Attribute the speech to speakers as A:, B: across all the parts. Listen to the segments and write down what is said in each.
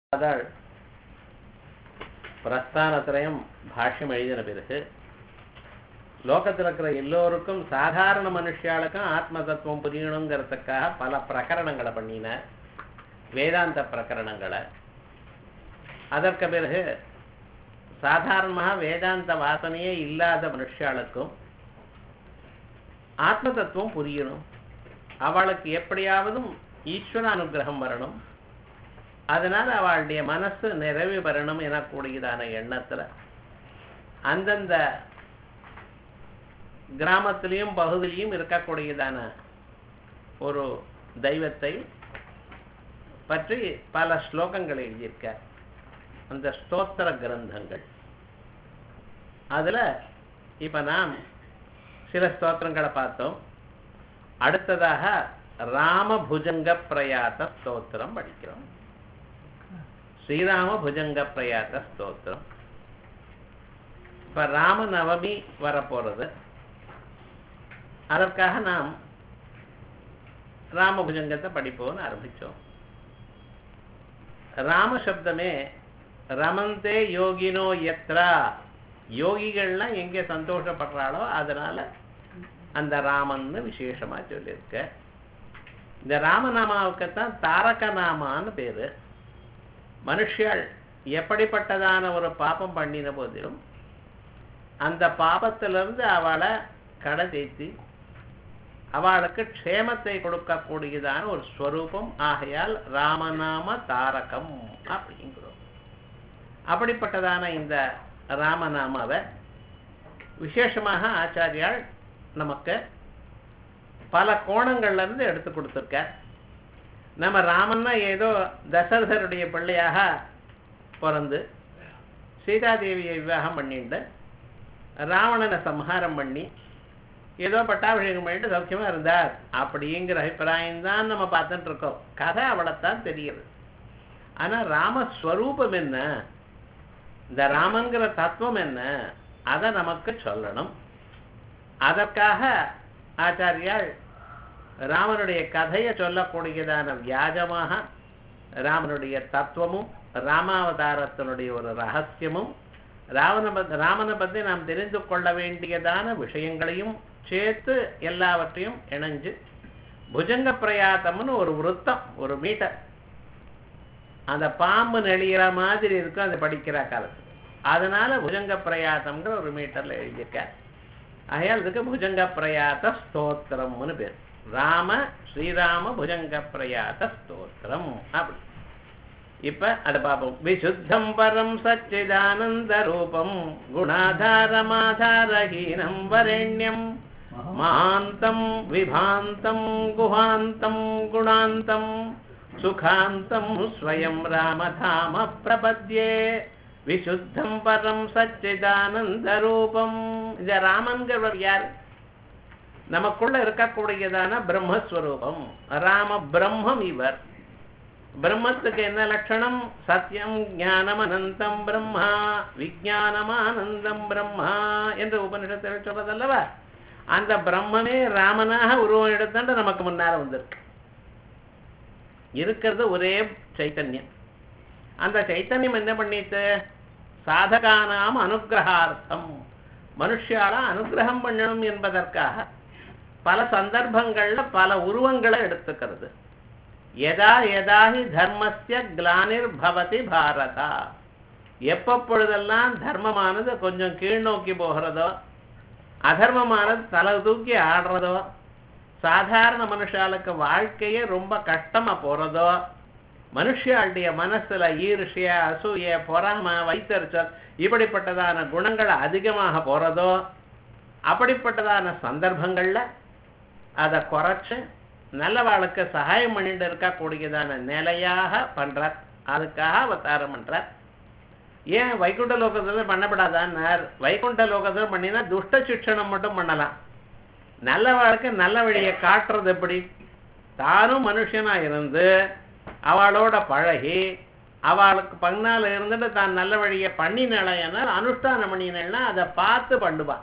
A: அதாள் பிரஸ்தானத்திரையும் பாஷ்யம் எழுதின பிறகு லோகத்தில் இருக்கிற எல்லோருக்கும் சாதாரண மனுஷியாளுக்கும் ஆத்ம தத்துவம் புரியணுங்கிறதுக்காக பல பிரகரணங்களை பண்ணினார் வேதாந்த பிரகரணங்களை அதற்கு பிறகு சாதாரணமாக வேதாந்த வாசனையே இல்லாத மனுஷாளுக்கும் ஆத்ம தத்துவம் புரியணும் அவளுக்கு எப்படியாவதும் ஈஸ்வர அனுகிரகம் வரணும் அதனால அவளுடைய மனசு நிறைவு பெறணும் எனக்கூடியதான எண்ணத்துல அந்தந்த கிராமத்திலையும் பகுதியிலையும் இருக்கக்கூடியதான ஒரு தெய்வத்தை பற்றி பல ஸ்லோகங்கள் எழுதியிருக்க அந்த ஸ்தோத்திர கிரந்தங்கள் அதுல இப்ப நாம் சில ஸ்தோத்திரங்களை பார்த்தோம் அடுத்ததாக ராமபுஜங்க பிரயாத ஸ்தோத்திரம் படிக்கிறோம் ஸ்ரீராம புஜங்க பிரயாத ஸ்தோத்திரம் இப்ப ராம நவமி வரப்போறது அதற்காக நாம் ராமபுஜங்கத்தை படிப்போம்னு ஆரம்பிச்சோம் ராம சப்தமே ரமந்தே யோகினோ எத்ரா யோகிகள்லாம் எங்கே சந்தோஷப்படுறாளோ அதனால அந்த ராமன்னு விசேஷமா சொல்லியிருக்க இந்த ராமநாமாவுக்குத்தான் தாரக நாமான்னு பேரு மனுஷியாள் எப்படிப்பட்டதான ஒரு பாப்பம் பண்ணின போதிலும் அந்த பாபத்திலிருந்து அவளை கடை தேய்த்தி அவளுக்கு க்ஷேமத்தை கொடுக்கக்கூடியதான ஒரு ஸ்வரூபம் ஆகையால் ராமநாம தாரகம் அப்படிங்கிறோம் அப்படிப்பட்டதான இந்த ராமநாமாவை விசேஷமாக ஆச்சாரியால் நமக்கு பல கோணங்கள்ல இருந்து எடுத்து கொடுத்துருக்க நம்ம ராமன்னா ஏதோ தசரதருடைய பிள்ளையாக பிறந்து சீதாதேவியை விவாகம் பண்ணிட்டு ராவணனை சம்ஹாரம் பண்ணி ஏதோ பட்டாபிஷேகம் பண்ணிட்டு சௌக்கியமா இருந்தார் அப்படிங்கிற அபிப்பிராயம் தான் நம்ம பார்த்துட்டு இருக்கோம் கதை அவளைத்தான் தெரியுது ஆனா ராமஸ்வரூபம் என்ன இந்த ராமங்கிற தத்துவம் என்ன அதை நமக்கு சொல்லணும் அதற்காக ஆச்சாரியால் ராமனுடைய கதையை சொல்லக்கூடியதான வியாஜமாக ராமனுடைய தத்துவமும் ராமாவதாரத்தினுடைய ஒரு ரகசியமும் ராவண ராமனை பற்றி நாம் தெரிந்து கொள்ள வேண்டியதான விஷயங்களையும் சேர்த்து எல்லாவற்றையும் இணைஞ்சு புஜங்க பிரயாத்தம்னு ஒரு விருத்தம் ஒரு மீட்டர் அந்த பாம்பு நெளிகிற மாதிரி இருக்கும் அதை படிக்கிற காலத்து அதனால புஜங்க பிரயாத்தம்ங்கிற ஒரு மீட்டர்ல எழுதியிருக்கார் ஆகையால் இதுக்கு புஜங்க பிரயாத்த ஸ்தோத்திரம்னு பேர் ராம ஸ்ரீராம புஜங்க பிரயாத ஸ்தோத்திரம் அப்படி இப்ப அத பாப்போம் விசுத்தம் பரம் சச்சிதானந்த ரூபம் குணாதாரமாதாரஹீனம் வரேண்யம் மகாந்தம் விபாந்தம் குஹாந்தம் குணாந்தம் சுகாந்தம் ஸ்வயம் ராமதாம பிரபத்யே விசுத்தம் பரம் சச்சிதானந்த ரூபம் இந்த ராமன்கிறவர் யார் நமக்குள்ள இருக்கக்கூடியதான பிரம்மஸ்வரூபம் ராம பிரம்மம் இவர் பிரம்மத்துக்கு என்ன லட்சணம் சத்தியம் ஞானம் அனந்தம் பிரம்மா விஜயானமானந்தம் பிரம்மா என்று உபனிஷத்தில் சொல்றதல்லவா அந்த பிரம்மமே ராமனாக உருவம் எடுத்தாண்டு நமக்கு முன்னால வந்திருக்கு இருக்கிறது ஒரே சைத்தன்யம் அந்த சைத்தன்யம் என்ன பண்ணிட்டு சாதகானாம் அனுகிரகார்த்தம் மனுஷால அனுகிரகம் பண்ணணும் என்பதற்காக பல சந்தர்ப்பங்கள்ல பல உருவங்களை எடுத்துக்கிறது எதா எதாஹி தர்மஸ்ய கிளானிர் பவதி பாரதா எப்பப்பொழுதெல்லாம் தர்மமானது கொஞ்சம் கீழ் நோக்கி போகிறதோ அதர்மமானது தலை தூக்கி ஆடுறதோ சாதாரண மனுஷாளுக்கு வாழ்க்கையே ரொம்ப கஷ்டமா போறதோ மனுஷாளுடைய மனசுல ஈர்ஷிய அசூய பொறாம வைத்தறிச்சல் இப்படிப்பட்டதான குணங்கள் அதிகமாக போறதோ அப்படிப்பட்டதான சந்தர்ப்பங்கள்ல அதை குறைச்சு நல்லவாளுக்கு சகாயம் பண்ணிட்டு இருக்கக்கூடியதான நிலையாக பண்றார் அதுக்காக அவதாரம் பண்றார் ஏன் வைகுண்ட லோகத்துல பண்ணப்படாதான்னார் வைகுண்ட லோகத்துல பண்ணினா துஷ்ட சிக்ஷணம் மட்டும் பண்ணலாம் நல்ல வாழ்க்கை நல்ல வழியை காட்டுறது எப்படி தானும் மனுஷனா இருந்து அவளோட பழகி அவளுக்கு பங்னால இருந்துட்டு தான் நல்ல வழியை பண்ணினால் அனுஷ்டானம் பண்ணினா அதை பார்த்து பண்ணுவான்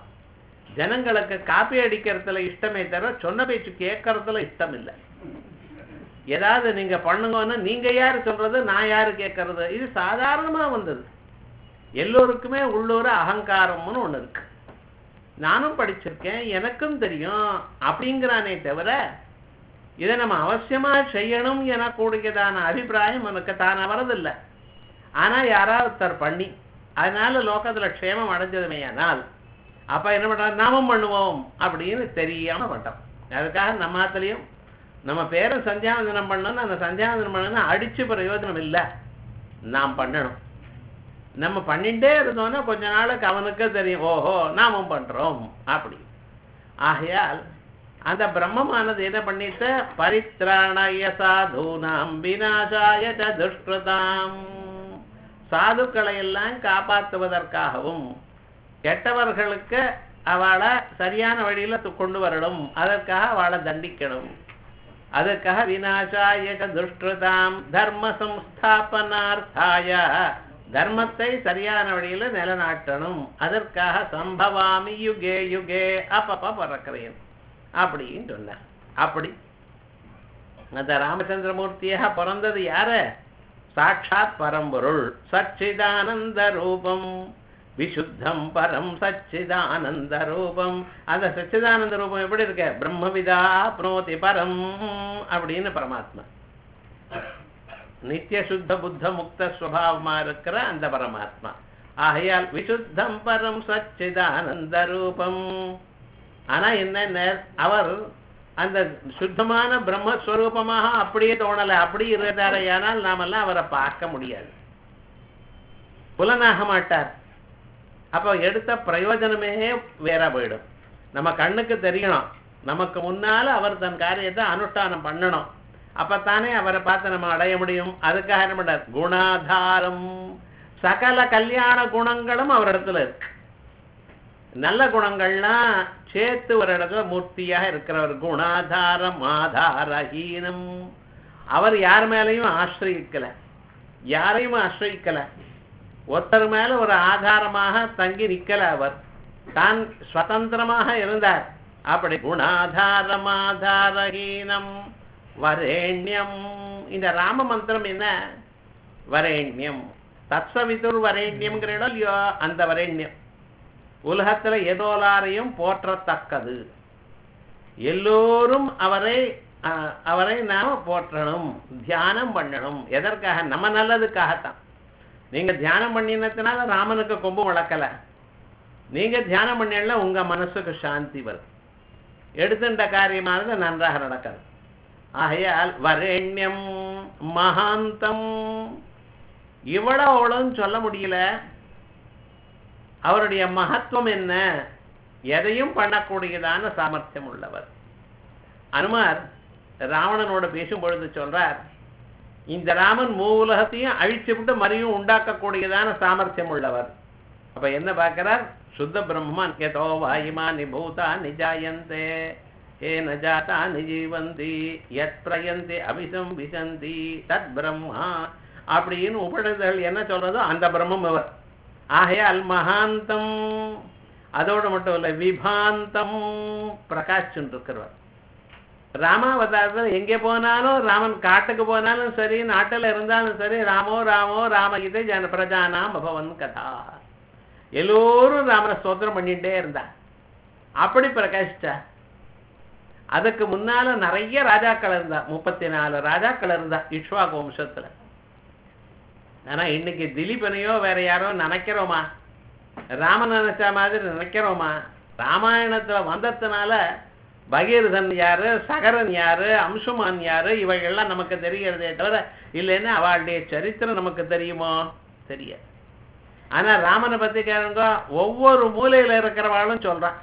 A: ஜனங்களுக்கு காப்பி அடிக்கிறதுல இஷ்டமே தவிர சொன்ன பேச்சு கேட்கறதுல இஷ்டம் இல்லை ஏதாவது நீங்க பண்ணுங்கன்னா நீங்க யாரு சொல்றது நான் யாரு கேட்கறது இது சாதாரணமா வந்தது எல்லோருக்குமே உள்ளூர அகங்காரம்னு ஒண்ணு இருக்கு நானும் படிச்சிருக்கேன் எனக்கும் தெரியும் அப்படிங்கிறானே தவிர இதை நம்ம அவசியமா செய்யணும் எனக்கூடியதான அபிப்பிராயம் எனக்கு தானே வரதில்லை ஆனா யாராவது ஒருத்தர் பண்ணி அதனால லோகத்துல க்ஷேமம் அடைஞ்சதுமையானால் அப்ப என்ன பண்றோம் நாமும் பண்ணுவோம் அப்படின்னு தெரியாம பண்றோம் அதுக்காக நம்ம ஆத்துலயும் நம்ம பேரை சந்தியாவந்தனம் பண்ணணும் அந்த சந்தியாவந்தனம் பண்ணணும் அடிச்சு பிரயோஜனம் இல்லை நாம் பண்ணணும் நம்ம பண்ணிட்டே இருந்தோம்னா கொஞ்ச நாளுக்கு அவனுக்கு தெரியும் ஓஹோ நாமும் பண்றோம் அப்படி ஆகையால் அந்த பிரம்மமானது என்ன பண்ணிட்டு பரித்ராணய சாதுனாம் விநாசாய ச துஷ்கிருதாம் சாதுக்களை எல்லாம் காப்பாற்றுவதற்காகவும் கெட்டவர்களுக்கு அவளை சரியான வழியில து- கொண்டு வரணும் அதற்காக அவளை தண்டிக்கணும் அதற்காக விநாசாய ச துஷ்கிருதாம் தர்ம சம்ஸ்தாபனார்த்தாய தர்மத்தை சரியான வழியில நிலநாட்டணும் அதற்காக சம்பவாமி யுகே யுகே அப்பப்ப பிறக்கிறேன் அப்படின்னு சொன்னார் அப்படி அந்த ராமச்சந்திரமூர்த்தியாக பிறந்தது யாரு சாட்சாத் பரம்பொருள் சச்சிதானந்த ரூபம் விசுத்தம் பரம் சச்சிதானந்த ரூபம் அந்த சச்சிதானந்த ரூபம் எப்படி இருக்க பிரம்மவிதா புனோதி பரம் அப்படின்னு பரமாத்மா நித்திய சுத்த புத்த முக்த சுவாவமா இருக்கிற அந்த பரமாத்மா ஆகையால் விசுத்தம் பரம் சச்சிதானந்த ரூபம் ஆனா என்ன அவர் அந்த சுத்தமான பிரம்மஸ்வரூபமாக அப்படியே தோணலை அப்படி இருந்தாரையானால் நாமெல்லாம் அவரை பார்க்க முடியாது புலனாக மாட்டார் அப்போ எடுத்த பிரயோஜனமே வேற போயிடும் நம்ம கண்ணுக்கு தெரியணும் நமக்கு முன்னால அவர் தன் காரியத்தை அனுஷ்டானம் பண்ணணும் அப்பத்தானே அவரை பார்த்து நம்ம அடைய முடியும் அதுக்காக என்ன பண்ணார் குணாதாரம் சகல கல்யாண குணங்களும் அவரிடத்துல இருக்கு நல்ல குணங்கள்லாம் சேர்த்து ஒரு இடத்துல மூர்த்தியாக இருக்கிறவர் குணாதாரம் ஆதாரஹீனம் அவர் யார் மேலையும் ஆசிரியக்கல யாரையும் ஆசிரியக்கல ஒருத்தர் மேல ஒரு ஆதாரமாக தங்கி நிக்கல அவர் தான் சுதந்திரமாக இருந்தார் அப்படி குணாதாரம் ஆதாரஹீனம் வரேண்யம் இந்த ராம மந்திரம் என்ன வரேண்யம் தத்சவிதுர் வரேண்யம்ங்கிற இடம் இல்லையோ அந்த வரேண்யம் உலகத்துல எதோலாரையும் போற்றத்தக்கது எல்லோரும் அவரை அஹ், அவரை நாம போற்றணும் தியானம் பண்ணணும் எதற்காக நம்ம நல்லதுக்காகத்தான் நீங்க தியானம் பண்ணினதுனால ராமனுக்கு கொம்பு வளர்க்கல நீங்க தியானம் பண்ணல உங்க மனசுக்கு சாந்தி வரும் எடுத்துட்ட காரியமானது நன்றாக நடக்காது ஆகையால் வரேண்யம் மகாந்தம் இவ்வளவு அவ்வளோன்னு சொல்ல முடியல அவருடைய மகத்துவம் என்ன எதையும் பண்ணக்கூடியதான சாமர்த்தியம் உள்ளவர் அனுமார் ராவணனோட பேசும் பொழுது சொல்றார் இந்த ராமன் மூ உலகத்தையும் அழிச்சு விட்டு மறுபடியும் உண்டாக்கக்கூடியதான சாமர்த்தியம் உள்ளவர் அப்ப என்ன பார்க்கிறார் சுத்த பிரம்மன் எதோ வாயுமா நிபூதா நிஜாயந்தே ஏ நஜாதா நிஜீவந்தி யத் பிரயந்தி அபிசம் விசந்தி தத் பிரம்மா அப்படின்னு உபநிடதங்கள் என்ன சொல்றதோ அந்த பிரம்மம் அவர் ஆகையால் மகாந்தம் அதோடு மட்டும் இல்லை விபாந்தம் பிரகாஷன் இருக்கிறவர் ராமாவதாரத்தில் எங்கே போனாலும் ராமன் காட்டுக்கு போனாலும் சரி நாட்டில் இருந்தாலும் சரி ராமோ ராமோ ராமகிதை ஜன பிரஜானாம் பகவன் கதா எல்லோரும் ராமனை ஸ்தோத்திரம் பண்ணிட்டே இருந்தா அப்படி பிரகாசிச்சா அதுக்கு முன்னால நிறைய ராஜாக்கள் இருந்தா முப்பத்தி நாலு ராஜாக்கள் இருந்தா இக்ஷ்வாகு வம்சத்துல ஆனா இன்னைக்கு திலீபனையோ வேற யாரோ நினைக்கிறோமா ராமன் நினைச்ச மாதிரி நினைக்கிறோமா ராமாயணத்துல வந்ததுனால பகீரதன் யாரு சகரன் யாரு அம்சுமான் யாரு இவைகள்லாம் நமக்கு தெரிகிறதே தவிர இல்லைன்னா அவளுடைய சரித்திரம் நமக்கு தெரியுமோ தெரியாது ஆனா ராமனை பத்தி கேளுங்க ஒவ்வொரு மூலையில இருக்கிறவாளும் சொல்றான்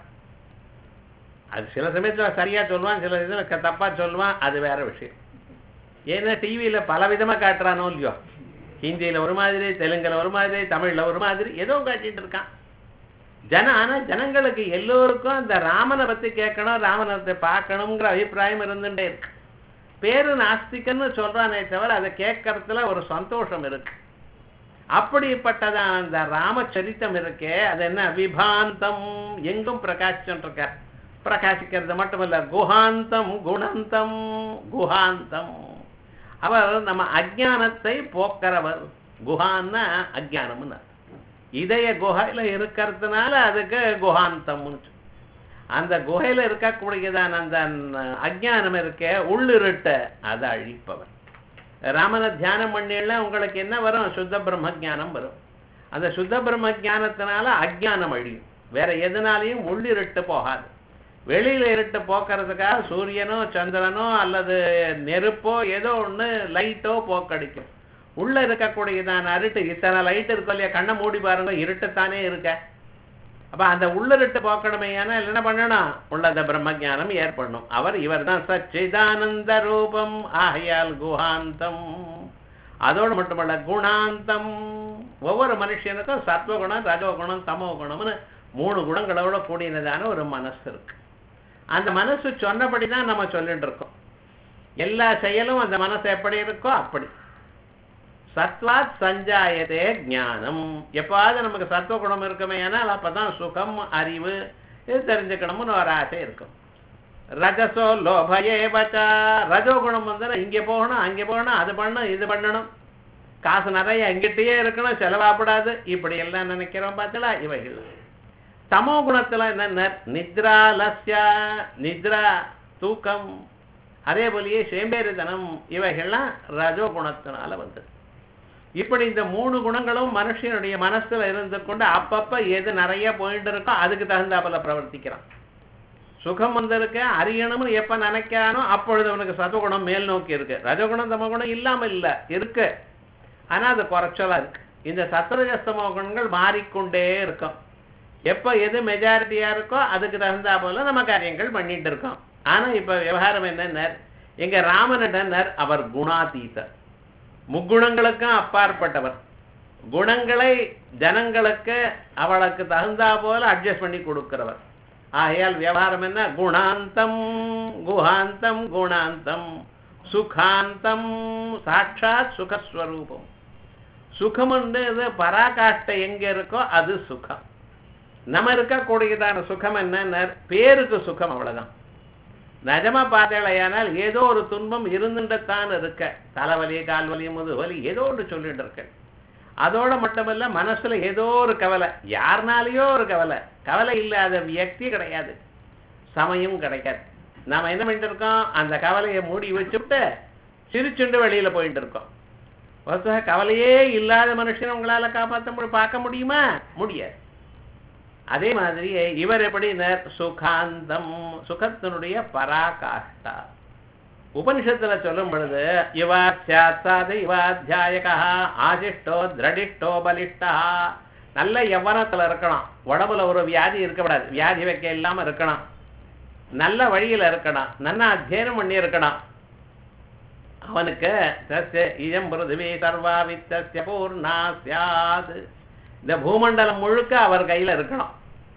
A: அது சில சமயத்துல சரியா சொல்லுவான் சில இதுல க- தப்பா சொல்லுவான் அது வேற விஷயம் ஏன்னா டிவியில பல விதமா காட்டுறானோ இல்லையோ ஹிந்தியில ஒரு மாதிரி தெலுங்குல ஒரு மாதிரி தமிழ்ல ஒரு மாதிரி ஏதோ காட்டிட்டு இருக்கான் ஜன ஆனா ஜனங்களுக்கு எல்லோருக்கும் அந்த ராமனை பத்தி கேட்கணும் ராமனை பார்க்கணுங்கிற அபிப்பிராயம் இருந்துட்டே இருக்கு பேரு நாஸ்திகன்னு சொல்றானே தவிர அதை கேட்கறதுல ஒரு சந்தோஷம் இருக்கு அப்படிப்பட்டதான் அந்த ராமச்சரித்தம் இருக்கே அது என்ன விபாந்தம் எங்கும் பிரகாசிச்சுட்டு இருக்கார் பிரகாசிக்கிறது மட்டுமல்ல குஹாந்தம் குணந்தம் குஹாந்தம் அவர் நம்ம அஜானத்தை போக்கிறவர் குஹான்னா அஜானம்னு இதய குகையில இருக்கிறதுனால அதுக்கு குஹாந்தம்னு சொல்லு. அந்த குகையில இருக்கக்கூடியதான அந்த அஜானம் இருக்க உள்ளிருட்ட அதை அழிப்பவர் ராமனை தியானம் பண்ணினா உங்களுக்கு என்ன வரும் சுத்த பிரம்ம ஜானம் வரும் அந்த சுத்த பிரம்ம ஜானத்தினால அஜானம் அழியும் வேற எதனாலையும் உள்ளிருட்டு போகாது வெளியில இருட்டு போக்குறதுக்காக சூரியனோ சந்திரனோ அல்லது நெருப்போ ஏதோ ஒண்ணு லைட்டோ போக்கடிக்கும் உள்ள இருக்கக்கூடியதான அருட்டு இத்தனை லைட் இருக்கும் இல்லையா கண்ணை மூடி பாருங்க இருட்டுத்தானே இருக்க அப்ப அந்த உள்ளிருட்டு போக்கணுமையான என்ன பண்ணணும் உள்ளத பிரம்ம ஞானம் ஏற்படணும் அவர் இவர் தான் சச்சிதானந்த ரூபம் ஆகையால் குஹாந்தம் அதோடு மட்டுமல்ல குணாந்தம் ஒவ்வொரு மனுஷனுக்கும் சத்வகுணம் ரஜோகுணம் தமோ குணம்னு மூணு குணங்களோட கூடினதான ஒரு மனசு இருக்கு அந்த மனசு சொன்னபடி தான் நம்ம சொல்லிட்டு இருக்கோம் எல்லா செயலும் அந்த மனசு எப்படி இருக்கோ அப்படி சத்வாத் சஞ்சாயதே ஞானம் எப்பாவது நமக்கு சத்துவ குணம் இருக்குமே ஆனால் அப்பதான் சுகம் அறிவு இது தெரிஞ்சுக்கணும்னு ஒரு ஆசை இருக்கும் ரஜசோ லோபயே பச்சா ரஜோ குணம் வந்து இங்கே போகணும் அங்கே போகணும் அது பண்ணணும் இது பண்ணணும் காசு நிறைய எங்கிட்டயே இருக்கணும் செலவாப்படாது இப்படி எல்லாம் நினைக்கிறோம் பார்த்தீங்களா இவைகள் தமோ குணத்துல என்ன நித்ரா லஸ்யா நித்ரா தூக்கம் அதே போலயே சேம்பேரிதனம் இவைகள்லாம் ரஜோ குணத்தினால வந்தது இப்படி இந்த மூணு குணங்களும் மனுஷனுடைய மனசுல இருந்து கொண்டு அப்பப்ப எது நிறைய போயிட்டு இருக்கோ அதுக்கு தகுந்தாப்புல பிரவர்த்திக்கிறான் சுகம் வந்திருக்க அறியணும்னு எப்ப நினைக்கிறானோ அப்பொழுது அவனுக்கு சத்துவகுணம் மேல் நோக்கி இருக்கு ரஜகுணம் தமகுணம் இல்லாம இல்ல இருக்கு ஆனா அது குறைச்சலா இருக்கு இந்த சத்ரஜஸ்தமோ குணங்கள் மாறிக்கொண்டே இருக்கும் எப்ப எது மெஜாரிட்டியா இருக்கோ அதுக்கு தகுந்தா போல நம்ம காரியங்கள் பண்ணிட்டு இருக்கோம் ஆனா இப்ப விவகாரம் என்னன்னர் எங்க ராமனிடனர் அவர் குணாதீதர் முக்குணங்களுக்கும் அப்பாற்பட்டவர் குணங்களை ஜனங்களுக்கு அவளுக்கு தகுந்தா போல அட்ஜஸ்ட் பண்ணி கொடுக்கிறவர் ஆகையால் விவகாரம் என்ன குணாந்தம் குஹாந்தம் குணாந்தம் சுகாந்தம் சாட்சாத் சுகஸ்வரூபம் சுகம் இது பராகாஷ்டை எங்க இருக்கோ அது சுகம் நம்ம இருக்கக்கூடியதான சுகம் என்ன பேருக்கு சுகம் அவ்வளவுதான் நிஜமா பார்த்தேளையானால் ஏதோ ஒரு துன்பம் இருந்துட்டுத்தான் இருக்க தலைவலி கால்வலி முதுவலி ஏதோ ஒன்று சொல்லிட்டு இருக்க அதோட மட்டுமல்ல மனசுல ஏதோ ஒரு கவலை யாருனாலேயோ ஒரு கவலை கவலை இல்லாத வியக்தி கிடையாது சமயம் கிடைக்காது நாம என்ன பண்ணிட்டு இருக்கோம் அந்த கவலையை மூடி வச்சுட்டு சிரிச்சுண்டு வெளியில போயிட்டு இருக்கோம் வஸ்துவ கவலையே இல்லாத மனுஷனை உங்களால காப்பாற்ற முடியும் பார்க்க முடியுமா முடியாது அதே மாதிரி இவர் எப்படி சுகாந்தம் சுகத்தினுடைய பராகாஷ்டா உபனிஷத்துல சொல்லும் பொழுது இவா சாத்தாது இவாத்தியாயகா ஆசிஷ்டோ திரடிஷ்டோ பலிஷ்டா நல்ல யவனத்துல இருக்கணும் உடம்புல ஒரு வியாதி இருக்கக்கூடாது வியாதி வைக்க இல்லாம இருக்கணும் நல்ல வழியில இருக்கணும் நல்லா அத்தியனம் பண்ணி இருக்கணும் அவனுக்கு தஸ்ய இயம் பிருதிவி சர்வா வித்தஸ்ய பூர்ணா சியாது இந்த பூமண்டலம் முழுக்க அவர் கையில இருக்கணும்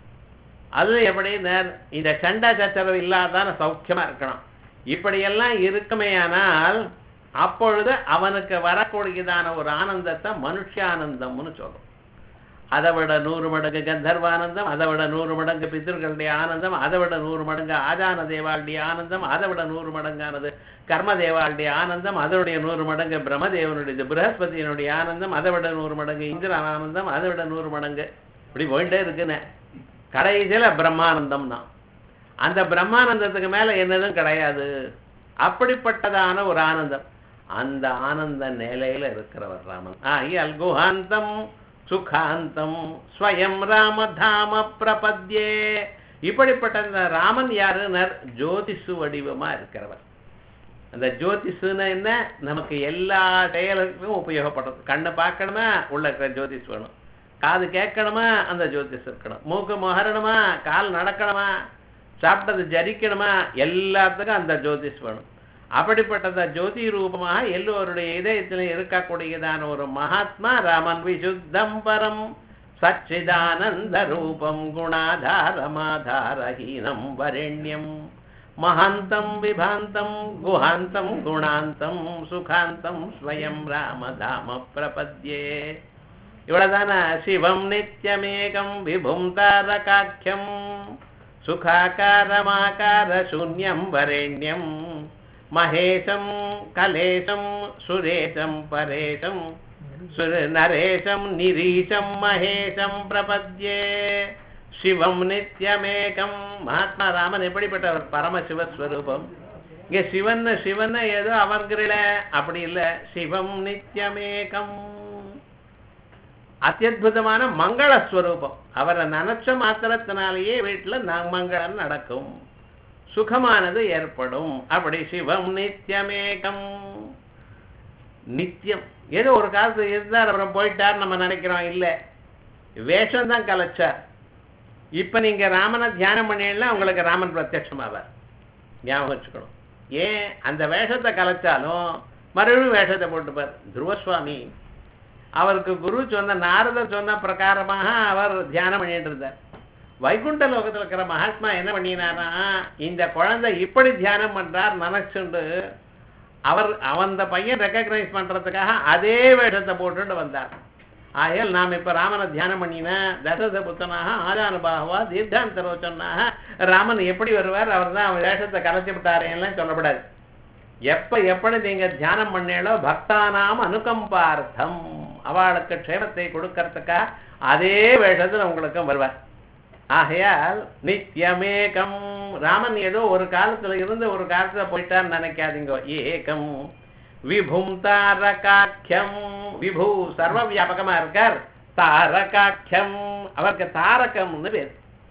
A: அது எப்படி இந்த சண்டை சச்சரவு இல்லாதான சௌக்கியமா இருக்கணும் இப்படியெல்லாம் இருக்குமேயானால் அப்பொழுது அவனுக்கு வரக்கூடியதான ஒரு ஆனந்தத்தை மனுஷானந்தம்னு சொல்லும் அதை விட நூறு மடங்கு கந்தர்வானந்தம் அதை விட நூறு மடங்கு பித்தர்களுடைய ஆனந்தம் அதை விட நூறு மடங்கு ஆஜான தேவாளுடைய ஆனந்தம் அதை விட நூறு மடங்கானது கர்ம தேவாளுடைய ஆனந்தம் அதனுடைய நூறு மடங்கு பிரம்மதேவனுடைய பிரகஸ்பதியினுடைய ஆனந்தம் அதை விட நூறு மடங்கு இந்திரன் ஆனந்தம் அதை விட நூறு மடங்கு இப்படி போயிட்டே இருக்குன்னு கடைசியில பிரம்மானந்தம் தான் அந்த பிரம்மானந்தத்துக்கு மேல என்னதும் கிடையாது அப்படிப்பட்டதான ஒரு ஆனந்தம் அந்த ஆனந்த நிலையில இருக்கிறவர் ராமன் ஆகியால் குஹாந்தம் சுகாந்தம் ஸ்வயம் ராமதாம பிரபத்யே இப்படிப்பட்ட இந்த ராமன் யாருனர் ஜோதிஷு வடிவமா இருக்கிறவர் அந்த ஜோதிஷுன்னு என்ன நமக்கு எல்லா செயலுக்கும் உபயோகப்படுறது கண்ணு பார்க்கணுமா உள்ள இருக்கிற ஜோதிஷ் வேணும் காது கேட்கணுமா அந்த ஜோதிஷ் இருக்கணும் மூக்கு முகரணுமா கால் நடக்கணுமா சாப்பிட்டது ஜரிக்கணுமா எல்லாத்துக்கும் அந்த ஜோதிஷ் வேணும் அப்படிப்பட்ட ஜோதி ரூபமாக எல்லோருடைய இதயத்தில் இருக்கக்கூடியதான ஒரு மகாத்மா ராமன் விசுத்தம் பரம் சச்சிதானந்த ரூபம் குணாதாரமாதாரஹீனம் வரண்யம் மகாந்தம் விபாந்தம் குஹாந்தம் குணாந்தம் சுகாந்தம் ஸ்வயம் ராமதாம பிரபத்யே இவ்வளவுதான சிவம் நித்தியமேகம் விபும் தாரகாக்கியம் சுகாகாரமாகார சூன்யம் வரேண்யம் மகேஷம் கலேஷம் சுரேஷம் பரேஷம் சுர நரேஷம் நிரீஷம் மகேஷம் பிரபத்யே சிவம் நித்யமேகம் மகாத்மா ராமன் எப்படிப்பட்டவர் பரமசிவஸ்வரூபம் இங்க சிவன் சிவன் ஏதோ அவர்கிறல அப்படி இல்ல சிவம் நித்யமேகம் அத்தியுதமான மங்களஸ்வரூபம் அவரை நினைச்ச மாத்திரத்தினாலேயே வீட்டுல ந- மங்களம் நடக்கும் சுகமானது ஏற்படும் அப்படி சிவம் நித்யமேகம் நித்தியம் ஏதோ ஒரு காலத்துல இருந்தார் அப்புறம் போயிட்டார் நம்ம நினைக்கிறோம் இல்ல வேஷம் தான் கலைச்சார் இப்ப நீங்க ராமனை தியானம் பண்ணீங்கன்னா உங்களுக்கு ராமன் பிரத்யட்சமாவார் ஞாபகம் வச்சுக்கணும் ஏன் அந்த வேஷத்தை கலைச்சாலும் மறுபடியும் வேஷத்தை போட்டுப்பார் துருவசுவாமி அவருக்கு குரு சொன்ன நாரதர் சொன்ன பிரகாரமாக அவர் தியானம் பண்ணிட்டு இருந்தார் வைகுண்ட லோகத்துல இருக்கிற மகாத்மா என்ன பண்ணினாரா இந்த குழந்தை இப்படி தியானம் பண்றார் நினைச்சுண்டு அவர் அந்த பையன் ரெக்கக்னைஸ் பண்றதுக்காக அதே வேஷத்தை போட்டுட்டு வந்தார் ஆகையால் நாம் இப்ப ராமனை தியானம் பண்ணின தசரத புத்தனாக ஆதானுபாகவா தீர்த்தாந்தரோச்சனாக ராமன் எப்படி வருவார் அவர் தான் அவர் வேஷத்தை கலைச்சு விட்டாரேன்னு சொல்லப்படாது எப்ப எப்படி நீங்க தியானம் பண்ணீங்களோ பக்தானாம் அனுகம்பார்த்தம் அவளுக்கு க்ஷேமத்தை கொடுக்கறதுக்காக அதே வேஷத்துல உங்களுக்கும் வருவார் ஆகையால் நித்தியமேகம் ராமன் ஏதோ ஒரு காலத்துல இருந்து ஒரு காலத்துல போயிட்டான்னு நினைக்காதீங்க ஏகம் விபும் தாரகாக்கியம் விபு சர்வ வியாபகமா இருக்கார் தாரகாக்கியம் அவருக்கு தாரகம்னு பேர்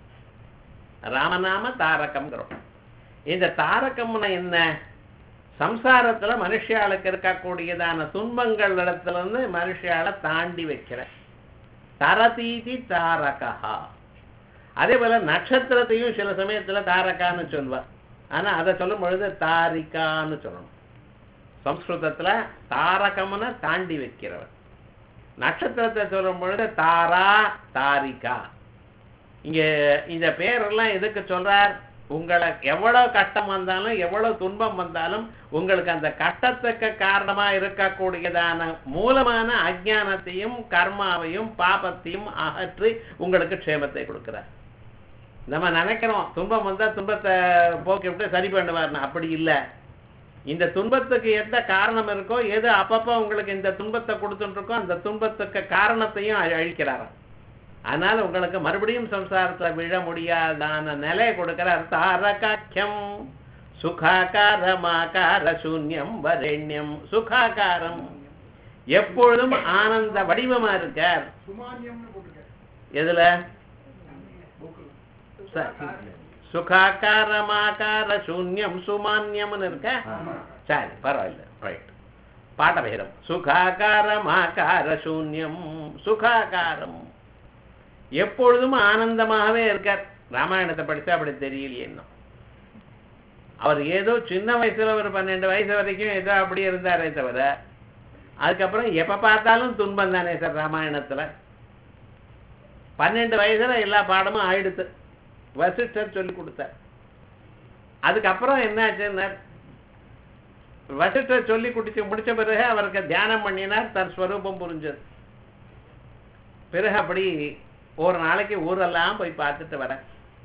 A: ராமநாம தாரகம்ங்கிறோம் இந்த தாரகம்னா என்ன சம்சாரத்துல மனுஷியாளுக்கு இருக்கக்கூடியதான துன்பங்கள் இடத்துல இருந்து மனுஷியால தாண்டி வைக்கிற தரதீதி தாரகா அதே போல நட்சத்திரத்தையும் சில சமயத்துல தாரகான்னு சொல்வார் ஆனா அதை சொல்லும் பொழுது தாரிகான்னு சொல்லணும் சம்ஸ்கிருதத்துல தாரகம்னு தாண்டி வைக்கிறவர் நட்சத்திரத்தை சொல்லும் பொழுது தாரா தாரிகா இங்க இந்த பேரெல்லாம் எதுக்கு சொல்றார் உங்களை எவ்வளவு கஷ்டம் வந்தாலும் எவ்வளவு துன்பம் வந்தாலும் உங்களுக்கு அந்த கஷ்டத்துக்கு காரணமா இருக்கக்கூடியதான மூலமான அஜ்ஞானத்தையும் கர்மாவையும் பாபத்தையும் அகற்றி உங்களுக்கு க்ஷேமத்தை கொடுக்கிறார் நம்ம நினைக்கிறோம் துன்பம் வந்தா துன்பத்தை போக்கி விட்டு சரி பண்ணுவார்னு அப்படி இல்லை இந்த துன்பத்துக்கு எந்த காரணம் இருக்கோ எது அப்பப்போ உங்களுக்கு இந்த துன்பத்தை கொடுத்துட்டு இருக்கோ அந்த துன்பத்துக்கு காரணத்தையும் அழி- அழிக்கிறாராம் அதனால உங்களுக்கு மறுபடியும் சம்சாரத்துல விழ முடியாதான நிலையை கொடுக்கிறார் தாரகாக்கியம் சுகாகாரமாகார சூன்யம் வரேண்யம் சுகாகாரம் எப்பொழுதும் ஆனந்த வடிவமா இருக்கார்
B: சுமானியம்னு போட்டிருக்கேன்
A: எதுல
B: புக்கில்
A: ச- சுகாகாரமாகார சூன்யம் சுமான்யம்னு இருக்க சரி பரவாயில்ல ரைட் பாடபேதம் சுகாகாரமாகார சூன்யம் சுகாகாரம் எப்பொழுதும் ஆனந்தமாகவே இருக்கார் ராமாயணத்தை படிச்சா அப்படி தெரியலையே இன்னும் அவர் ஏதோ சின்ன வயசுல ஒரு பன்னெண்டு வயசு வரைக்கும் ஏதோ அப்படி இருந்தாரே தவிர அதுக்கப்புறம் எப்ப பார்த்தாலும் துன்பம் தானே சார் ராமாயணத்துல பன்னெண்டு வயசுல எல்லா பாடமும் ஆயிடுத்து வசிஷ்டர் சொல்லி கொடுத்தார் அதுக்கப்புறம் என்னாச்சுன்னா வசிஷ்டர் சொல்லி குடிச்சு முடிச்ச பிறகு அவருக்கு தியானம் பண்ணினார் தன் ஸ்வரூபம் புரிஞ்சது பிறகு அப்படி ஒரு நாளைக்கு ஊரெல்லாம் போய் பார்த்துட்டு வரேன்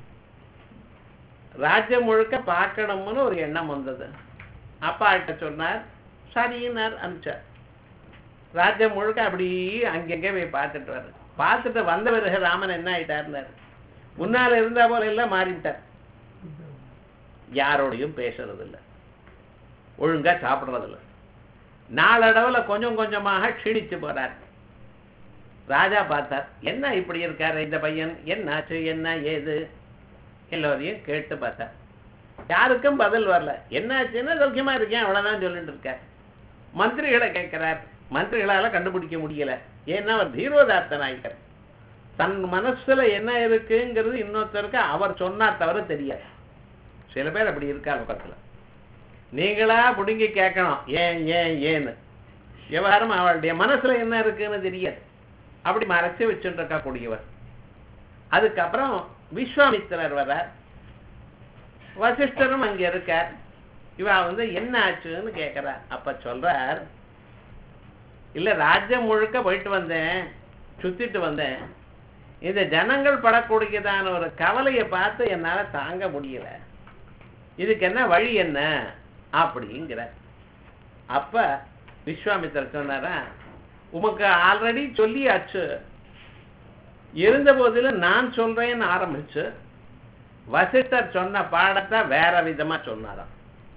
A: ராஜ்யம் முழுக்க பார்க்கணும்னு ஒரு எண்ணம் வந்தது அப்பா கிட்ட சொன்னார் சரின்னார் அனுப்பிச்சார் ராஜ்யம் முழுக்க அப்படி அங்கங்கே போய் பார்த்துட்டு வர்றது பார்த்துட்டு வந்த பிறகு ராமன் என்ன ஆயிட்டாருன்னாரு முன்னால இருந்தா போல எல்லாம் மாறிவிட்டார் யாரோடையும் பேசுறது இல்ல ஒழுங்கா சாப்பிடுறது இல்ல நாளடைவுல கொஞ்சம் கொஞ்சமாக க்ஷீணிச்சு போறார் ராஜா பார்த்தார் என்ன இப்படி இருக்காரு இந்த பையன் என்னாச்சு என்ன ஏது எல்லோரையும் கேட்டு பார்த்தார் யாருக்கும் பதில் வரல என்னாச்சுன்னா சௌக்கியமா இருக்கேன் அவ்வளவுதான் சொல்லிட்டு இருக்கார் மந்திரிகளை கேட்கிறார் மந்திரிகளால கண்டுபிடிக்க முடியல ஏன்னா அவர் தீரோதார்த்தன் ஆகிட்டார் தன் மனசுல என்ன இருக்குங்கிறது இன்னொருத்தருக்கு அவர் சொன்னா தவிர தெரியாது சில பேர் அப்படி இருக்கா பக்கத்துல நீங்களா புடுங்கி கேட்கணும் ஏன் ஏன் ஏன்னு விவகாரம் அவளுடைய மனசுல என்ன இருக்குன்னு தெரியாது அப்படி மறைச்சு வச்சுட்டு இருக்கா கூடியவர் அதுக்கப்புறம் விஸ்வாமித்திரர் வரார் வசிஷ்டரும் அங்க இருக்கார் இவ வந்து என்ன ஆச்சுன்னு கேட்கிறா அப்ப சொல்றார் இல்ல ராஜ்யம் முழுக்க போயிட்டு வந்தேன் சுத்திட்டு வந்தேன் இந்த ஜனங்கள் படக்கூடியதான ஒரு கவலையை பார்த்து என்னால தாங்க முடியல இதுக்கு என்ன வழி என்ன அப்படிங்கிற அப்ப விஸ்வாமித்திரர் சொன்னாரா உமக்கு ஆல்ரெடி சொல்லியாச்சு இருந்த போதிலும் நான் சொல்றேன்னு ஆரம்பிச்சு வசிஷ்டர் சொன்ன பாடத்தை வேற விதமா சொன்னாராம்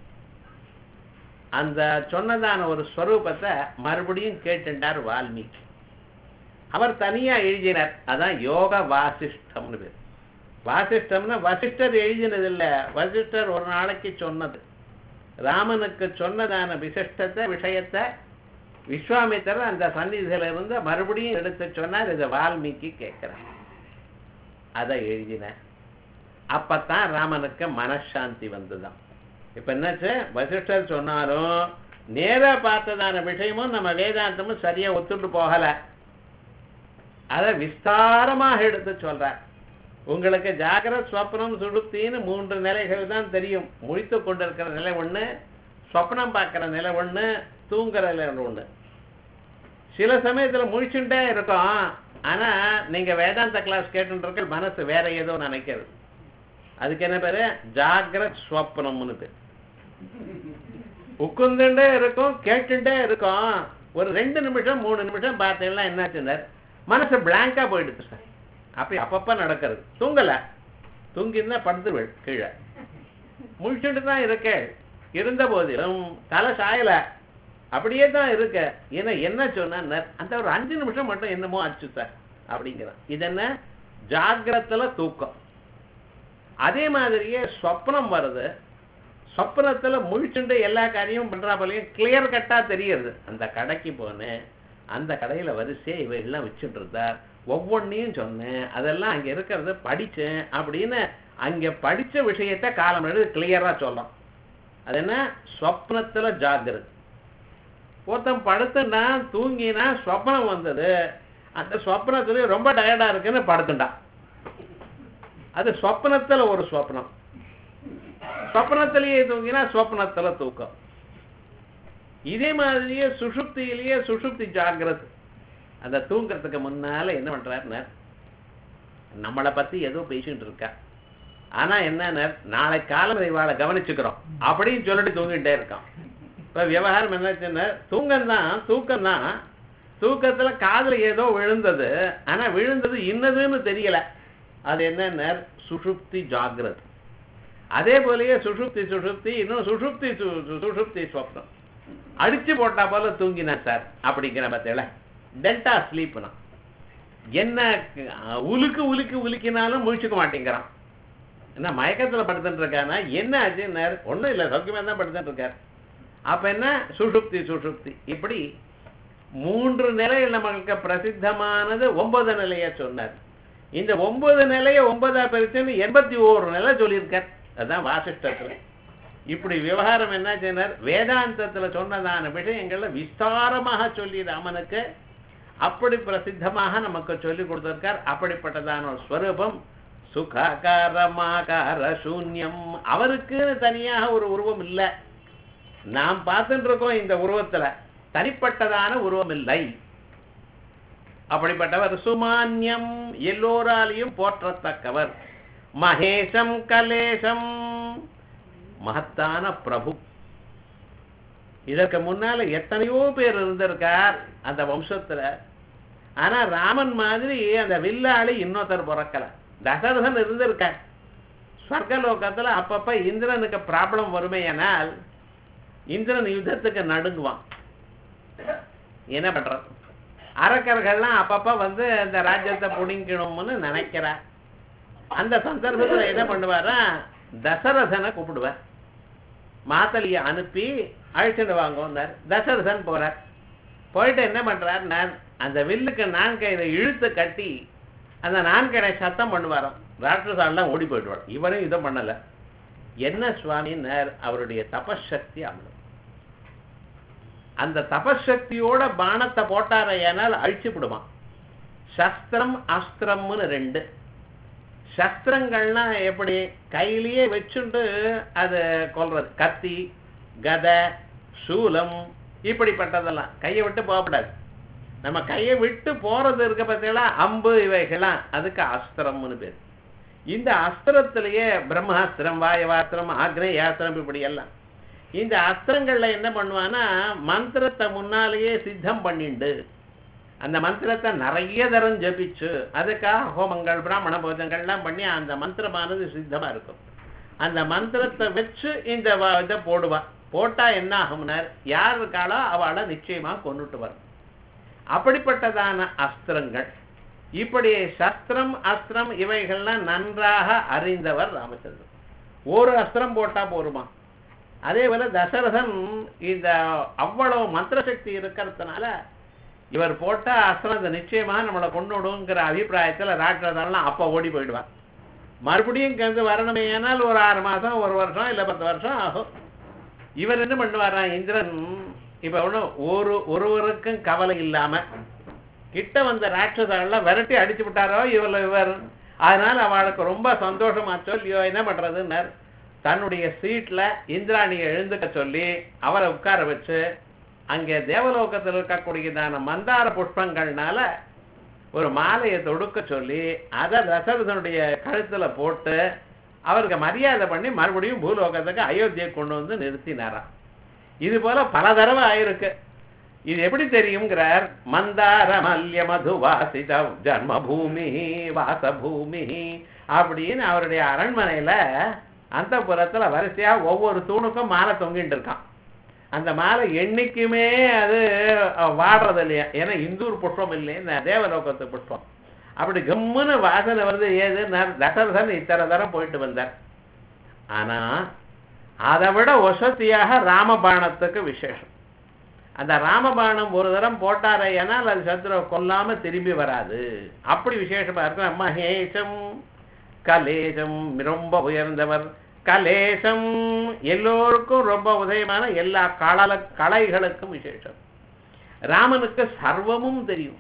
A: அந்த சொன்னதான ஒரு ஸ்வரூபத்தை மறுபடியும் கேட்டுட்டார் வால்மீகி அவர் தனியா எழுதினார் அதான் யோக வாசிஷ்டம்னு பேர் வாசிஷ்டம்னா வசிஷ்டர் எழுதினது இல்ல வசிஷ்டர் ஒரு நாளைக்கு சொன்னது ராமனுக்கு சொன்னதான விசிஷ்டத்தை விஷயத்தை விஸ்வாமித்திரர் அந்த சந்நிதியில இருந்து மறுபடியும் எடுத்து சொன்னார் இதை வால்மீகி கேட்கிறார் அதை எழுதினார் அப்பத்தான் ராமனுக்கு மனசாந்தி வந்துதான் இப்ப என்னாச்சு வசிஷ்டர் சொன்னாலும் நேரா பார்த்ததான விஷயமும் நம்ம வேதாந்தமும் சரியா ஒத்துட்டு போகல அதை விஸ்தாரமாக எடுத்து சொல்றார் உங்களுக்கு ஜாகிர ஸ்வப்னம் சுடுத்தின்னு மூன்று நிலைகள் தான் தெரியும் முழித்து கொண்டிருக்கிற நிலை ஒண்ணு சொப்னம் பார்க்கிற நிலை ஒண்ணு தூங்குற நிலை ஒண்ணு சில சமயத்துல முழிச்சுட்டே இருக்கும் ஆனா நீங்க வேதாந்த கிளாஸ் கேட்டுருக்க மனசு வேற ஏதோ நினைக்கிறது அதுக்கு என்ன பேரு ஜாகிரத் ஸ்வப்னம்னு பேர் உட்குந்துட்டே இருக்கும் கேட்டுட்டே இருக்கும் ஒரு ரெண்டு நிமிஷம் மூணு நிமிஷம் பார்த்தீங்கன்னா என்னாச்சுன்னார் மனசு பிளாங்கா போயிடுது சார் அப்படி அப்பப்ப நடக்கிறது தூங்கல தூங்கிருந்தா படுத்துருவேள் கீழே முழிச்சுட்டு தான் இருக்கே இருந்த போதிலும் தலை சாயல அப்படியே தான் இருக்க ஏன்னா என்ன சொன்ன அந்த ஒரு அஞ்சு நிமிஷம் மட்டும் என்னமோ ஆச்சு சார் அப்படிங்கிறான் இது என்ன ஜாகிரத்துல தூக்கம் அதே மாதிரியே சொப்னம் வருது சொப்னத்துல முழிச்சுண்டு எல்லா காரியமும் பண்றா போலையும் கிளியர் கட்டா தெரியுது அந்த கடைக்கு போனேன் அந்த கடையில வரிசையை இவ எல்லாம் வச்சுட்டு இருந்தா ஒவ்வொன்றையும் சொன்னேன் அதெல்லாம் அங்க இருக்கிறத படிச்சேன் அப்படின்னு அங்க படிச்ச விஷயத்த காலம் எழுது கிளியரா சொல்லலாம் அது என்ன சொப்னத்துல ஜாகிரதை ஒருத்தன் படுத்துனா தூங்கினா சொப்னம் வந்தது அந்த சொப்னத்துல ரொம்ப டயர்டா இருக்குன்னு படுத்துட்டான் அது சொப்னத்துல ஒரு சொப்னம் சொப்னத்திலேயே தூங்கினா சொப்னத்துல தூக்கம் இதே மாதிரியே சுஷுப்தியிலேயே சுஷுப்தி ஜாகிரதை அந்த தூங்குறதுக்கு முன்னால என்ன பண்றாருன்னா நம்மளை பத்தி ஏதோ பேசிட்டு இருக்கா ஆனா என்ன நாளை காலம் இவாளை கவனிச்சுக்கிறோம் அப்படின்னு சொல்லிட்டு தூங்கிட்டே இருக்கான் இப்ப விவகாரம் என்னாச்சுன்னா தூக்கம் தான் தூக்கம் தான் தூக்கத்துல காதுல ஏதோ விழுந்தது ஆனா விழுந்தது இன்னதுன்னு தெரியல அது என்ன சுஷுப்தி ஜாகிரத் அதே போலயே சுஷுப்தி சுஷுப்தி இன்னும் சுஷுப்தி சு- சு- சுஷுப்தி ஸ்வப்னம் அடிச்சு போட்டா போல தூங்கினேன் சார் அப்படிங்கிற பத்தியில டெல்டா ஸ்லீப்னா என்ன அஹ், உலுக்கு உலுக்கு உலுக்கினாலும் முழிச்சுக்க மாட்டேங்கிறான் என்ன மயக்கத்துல படுத்துட்டு இருக்கானா என்ன ஆச்சுன்னு ஒண்ணும் இல்ல சௌக்கியமா தான் படுத்துட்டு இருக்கார் அப்ப என்ன சுஷுப்தி சுஷுப்தி இப்படி மூன்று நிலையில் நமக்கு பிரசித்தமானது ஒன்பது நிலைய சொன்னார் இந்த ஒன்பது நிலைய ஒன்பதா பிரிச்சுன்னு எண்பத்தி ஓரு நிலை சொல்லியிருக்கார் அதுதான் வாசிஷ்டத்துல இப்படி விவகாரம் என்ன செய்யறார் வேதாந்தத்துல சொன்னதான விஷயங்கள்ல விஸ்தாரமாக சொல்லி ராமனுக்கு அப்படி பிரசித்தமாக நமக்கு சொல்லி கொடுத்திருக்கார் அப்படிப்பட்டதான ஒரு ஸ்வரூபம் சுகாகாரமாகார சூன்யம் அவருக்கு தனியாக ஒரு உருவம் இல்லை நாம் பார்த்துட்டு இருக்கோம் இந்த உருவத்துல தனிப்பட்டதான உருவம் இல்லை அப்படிப்பட்டவர் சுமான்யம் எல்லோராலையும் போற்றத்தக்கவர் மகேஷம் கலேஷம் மகத்தான பிரபு இதற்கு முன்னால எத்தனையோ பேர் இருந்திருக்கார் அந்த வம்சத்துல ஆனா ராமன் மாதிரி அந்த வில்லாளி இன்னொருத்தர் பிறக்கல தசரதன் இருந்திருக்கார் ஸ்வர்கலோகத்துல அப்பப்ப இந்திரனுக்கு ப்ராப்ளம் வருமேயானால் இந்திரன் யுத்தத்துக்கு நடுங்குவான் என்ன பண்றது அரக்கர்கள்லாம் அப்பப்ப வந்து இந்த ராஜ்யத்தை புடிங்கணும்னு நினைக்கிறார் அந்த சந்தர்ப்பத்துல என்ன பண்ணுவாரா தசரதனை கூப்பிடுவார் மாத்தலியை அனுப்பி அழைச்சிட்டு வாங்கன்னார் தசரதன் போறார் போயிட்டு என்ன பண்றார் அந்த வில்லுக்கு நான்கையில இழுத்து கட்டி அந்த நான்கடை சத்தம் பண்ணுவாராம் ராட்சசாலாம் ஓடி போயிடுவார் இவனும் இதை பண்ணல என்ன சுவாமின்னார் அவருடைய தபசக்தி அவ்வளவு அந்த தபசக்தியோட பானத்தை போட்டாரையானால் அழிச்சு விடுவான் சஸ்திரம் அஸ்திரம்னு ரெண்டு சஸ்திரங்கள்னா எப்படி கையிலேயே வச்சுண்டு அது கொல்றது கத்தி கதை சூலம் இப்படிப்பட்டதெல்லாம் கையை விட்டு போகக்கூடாது நம்ம கையை விட்டு போறது இருக்க பார்த்தீங்களா அம்பு இவைகள்லாம் அதுக்கு அஸ்திரம்னு பேர் இந்த அஸ்திரத்திலேயே பிரம்மாஸ்திரம் வாயவாஸ்திரம் ஆக்னேயாஸ்திரம் இப்படி எல்லாம் இந்த அஸ்திரங்கள்ல என்ன பண்ணுவான்னா மந்திரத்தை முன்னாலேயே சித்தம் பண்ணிண்டு அந்த மந்திரத்தை நிறைய தரம் ஜபிச்சு அதுக்காக ஹோமங்கள் பிராமண போஜங்கள்லாம் பண்ணி அந்த மந்திரமானது சித்தமா இருக்கும் அந்த மந்திரத்தை வச்சு இந்த வ- இதை போடுவா போட்டா என்ன ஆகும்னார் யார் இருக்காளோ அவளை நிச்சயமா கொண்டுட்டு வரும் அப்படிப்பட்டதான அஸ்திரங்கள் இப்படி சஸ்திரம் அஸ்திரம் இவைகள்லாம் நன்றாக அறிந்தவர் ராமச்சந்திரன் ஒரு அஸ்திரம் போட்டா போருமா அதே போல தசரதன் இந்த அவ்வளவு மந்திர சக்தி இருக்கிறதுனால இவர் போட்ட அஸ்திரத்தை நிச்சயமா நம்மளை கொண்டு விடுங்கிற அபிப்பிராயத்துல ராட்சதெல்லாம் அப்ப ஓடி போயிடுவான் மறுபடியும் இங்க வந்து வரணுமே ஏனால் ஒரு ஆறு மாசம் ஒரு வருஷம் இல்ல பத்து வருஷம் ஆகும் இவர் என்ன பண்ணுவாராம் இந்திரன் இப்ப ஒண்ணும் ஒரு ஒருவருக்கும் கவலை இல்லாம கிட்ட வந்த ராட்சதெல்லாம் விரட்டி அடிச்சு விட்டாரோ இவர் இவர் அதனால அவளுக்கு ரொம்ப சந்தோஷமா சொல்லியோ என்ன பண்றதுன்னார் தன்னுடைய சீட்ல இந்திராணியை எழுந்துக்க சொல்லி அவரை உட்கார வச்சு அங்கே தேவலோகத்தில் இருக்கக்கூடியதான மந்தார புஷ்பங்கள்னால ஒரு மாலையை தொடுக்க சொல்லி அதை தசரதனுடைய கழுத்துல போட்டு அவருக்கு மரியாதை பண்ணி மறுபடியும் பூலோகத்துக்கு அயோத்தியை கொண்டு வந்து நிறுத்தினாராம் இது போல பல தடவை ஆயிருக்கு இது எப்படி தெரியுங்கிறார் மந்தார மல்ய மது வாசித ஜன்மபூமி வாசபூமி அப்படின்னு அவருடைய அரண்மனையில அந்த புறத்துல வரிசையா ஒவ்வொரு தூணுக்கும் மாலை தொங்கிட்டு இருக்கான் அந்த மாலை என்னைக்குமே அது அஹ், வாடுறது இல்லையா ஏன்னா இந்தூர் புஷ்பம் இல்லையா தேவலோகத்து புஷ்பம் அப்படி கம்முன்னு வாசனை வருது ஏது தசரதன் இத்தனை தரம் போயிட்டு வந்தார் ஆனா அதை விட வசதியாக ராமபாணத்துக்கு விசேஷம் அந்த ராமபாணம் ஒரு தரம் போட்டாரே ஏனால் அது சத்ருவை கொல்லாம திரும்பி வராது அப்படி விசேஷமா இருக்கும் மகேஷம் கலேசம் ரொம்ப உயர்ந்தவர் கலேசம் எல்லோருக்கும் ரொம்ப உதயமான எல்லா களல கலைகளுக்கும் விசேஷம் ராமனுக்கு சர்வமும் தெரியும்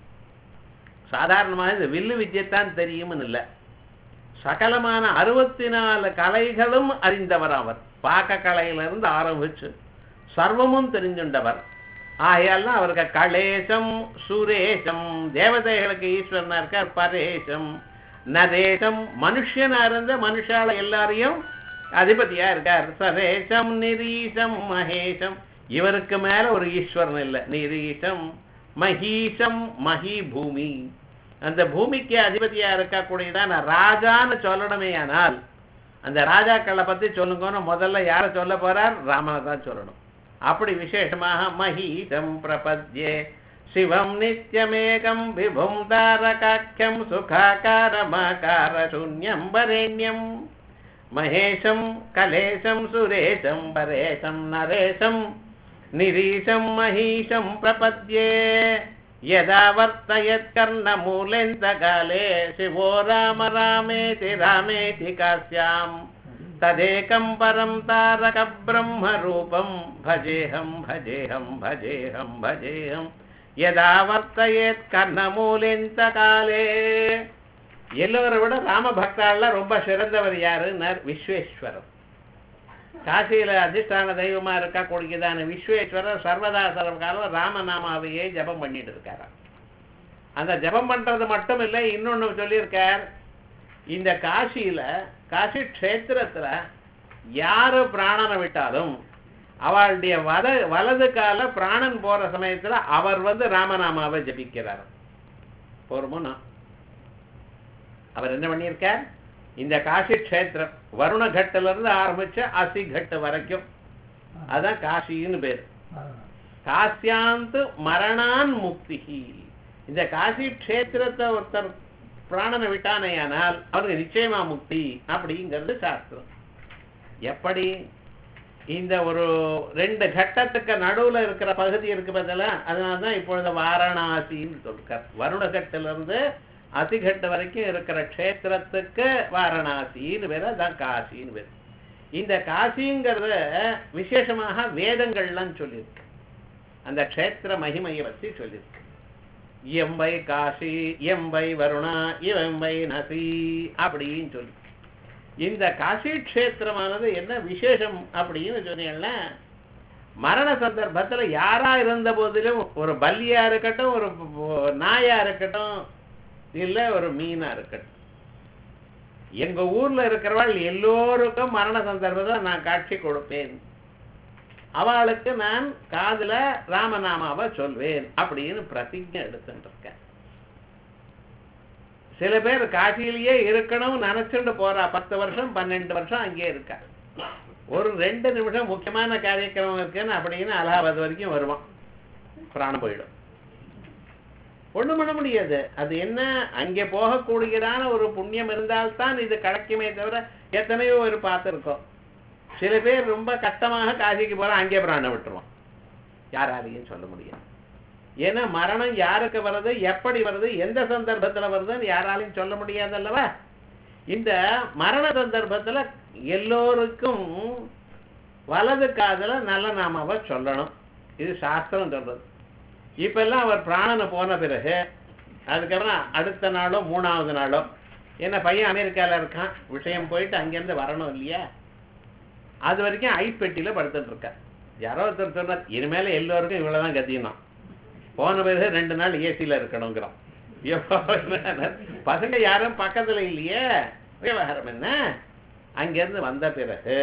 A: சாதாரணமாக இந்த வில்லு வித்யத்தான் தெரியும்னு இல்லை சகலமான அறுபத்தி நாலு கலைகளும் அறிந்தவர் அவர் பாக்க கலையிலிருந்து ஆரம்பிச்சு சர்வமும் தெரிஞ்சுண்டவர் ஆகையால்தான் அவருக்கு களேசம் சுரேசம் தேவதைகளுக்கு ஈஸ்வரனா இருக்கார் பரேசம் நரேசம் மனுஷனா இருந்த மனுஷால எல்லாரையும் அதிபதியா இருக்கார் சரேசம் நிரீசம் மகேசம் இவருக்கு மேல ஒரு ஈஸ்வரன் இல்லை நிரீசம் மகீசம் மகி பூமி அந்த பூமிக்கு அதிபதியா இருக்கக்கூடியதான் ராஜான்னு சொல்லணுமே ஆனால் அந்த ராஜாக்களை பத்தி சொல்லுங்கன்னு முதல்ல யாரை சொல்ல போறார் ராமனை தான் சொல்லணும் அப்படி விசேஷமாக மகீதம் பிரபத்யே சிவம் நித்யமேகம் விபும் தாரகாக்கியம் சுகாகாரமாகார சூன்யம் வரேண்யம் மகேஷம் கலேஷம் சுரேஷம் பரேஷம் நரேஷம் நிரீஷம் மகீஷம் பிரபத்யே यदा वर्तयत्कर्णमूलेऽन्तकाले शिवो राम रामेति रामेति कास्याम् तदेकं परं तारकब्रह्मरूपं भजेऽहं भजेऽहं भजेऽहं भजेऽहं यदा वर्तयेत् கர்ணமூலேந்தகாலே எல்லோரை விட ராம பக்தாள்ல ரொம்ப சிறந்தவர் யாருன்னார் விஸ்வேஸ்வரர் காசியில அதிஷ்டான தெய்வமா இருக்கா கொடுக்குதான விஸ்வேஸ்வரர் சர்வதா சர்வகாலம் ராமநாமாவையே ஜபம் பண்ணிட்டு இருக்காராம் அந்த ஜபம் பண்றது மட்டும் இல்லை இன்னொன்னு சொல்லியிருக்கார் இந்த காசியில காசி க்ஷேத்திரத்துல யாரு பிராணனை விட்டாலும் அவளுடைய வத வலது கால பிராணன் போற சமயத்துல அவர் வந்து ராமநாமாவை ஜபிக்கிறார் போருமோனா அவர் என்ன பண்ணியிருக்கார் இந்த காசி க்ஷேத்திரம் வருண கட்டுல இருந்து ஆரம்பிச்ச அசி கட்டு வரைக்கும் அதான் காசின்னு பேர் காசியாந்து மரணான் முக்திஹி இந்த காசி க்ஷேத்திரத்தை ஒருத்தர் பிராணனை விட்டானேயானால் அவருக்கு நிச்சயமா முக்தி அப்படிங்கிறது சாஸ்திரம் எப்படி இந்த ஒரு ரெண்டு கட்டத்துக்கு நடுவுல இருக்கிற பகுதி இருக்கு பதில அதனால தான் இப்பொழுது வாரணாசின்னு சொல்றார் வருண கட்டிலிருந்து அசிகட்டு வரைக்கும் இருக்கிற க்ஷேத்திரத்துக்கு வாரணாசின்னு பேர் அதான் காசின்னு பேர் இந்த காசிங்கிறத விசேஷமாக வேதங்கள்லாம் சொல்லியிருக்கு அந்த க்ஷேத்திர மகிமையை பற்றி சொல்லியிருக்கு எம்பை காசி எம்பை வருணா இவம்பை நசி அப்படின்னு சொல்லி இந்த காசி க்ஷேத்திரமானது என்ன விசேஷம் அப்படின்னு சொன்னீங்கன்னா மரண சந்தர்ப்பத்துல யாரா இருந்த போதிலும் ஒரு பல்லியா இருக்கட்டும் ஒரு நாயா இருக்கட்டும் இல்ல ஒரு மீனா இருக்கட்டும் எங்க ஊர்ல இருக்கிறவள் எல்லோருக்கும் மரண சந்தர்ப்பத்தை நான் காட்சி கொடுப்பேன் அவளுக்கு நான் காதுல ராமநாமாவை சொல்வேன் அப்படின்னு பிரதிஜை எடுத்துட்டு இருக்கேன் சில பேர் காசியிலேயே இருக்கணும்னு நினைச்சுட்டு போறா பத்து வருஷம் பன்னெண்டு வருஷம் அங்கேயே இருக்கா ஒரு ரெண்டு நிமிஷம் முக்கியமான காரியக்கிரமம் இருக்குன்னு அப்படின்னு அலகாபாத் வரைக்கும் வருவான் பிராணம் போயிடும் ஒண்ணும் பண்ண முடியாது அது என்ன அங்கே போகக்கூடியதான ஒரு புண்ணியம் இருந்தால்தான் இது கிடைக்குமே தவிர எத்தனையோ ஒரு பார்த்துருக்கோம் சில பேர் ரொம்ப கஷ்டமாக காசிக்கு போற அங்கே பிராணம் விட்டுருவான் யாராலையும் சொல்ல முடியாது ஏன்னா மரணம் யாருக்கு வருது எப்படி வருது எந்த சந்தர்ப்பத்துல வருதுன்னு யாராலையும் சொல்ல முடியாது அல்லவா இந்த மரண சந்தர்ப்பத்துல எல்லோருக்கும் வலது காதுல நல்ல நாமாவை சொல்லணும் இது சாஸ்திரம் சொல்றது இப்ப எல்லாம் அவர் பிராணனை போன பிறகு அதுக்கப்புறம் அடுத்த நாளோ மூணாவது நாளோ என்ன பையன் அமெரிக்கால இருக்கான் விஷயம் போயிட்டு அங்கேருந்து வரணும் இல்லையா அது வரைக்கும் ஐஸ் பெட்டியில படுத்துட்டு இருக்க யாரோ ஒருத்தர் சொன்னார் இனிமேல எல்லோருக்கும் இவ்வளவுதான் கத்தியணும் போன பிறகு ரெண்டு நாள் ஏசியில இருக்கணுங்கிறோம் ஐயோ, பசங்க யாரும் பக்கத்துல இல்லையே விவகாரம் என்ன அங்கிருந்து வந்த பிறகு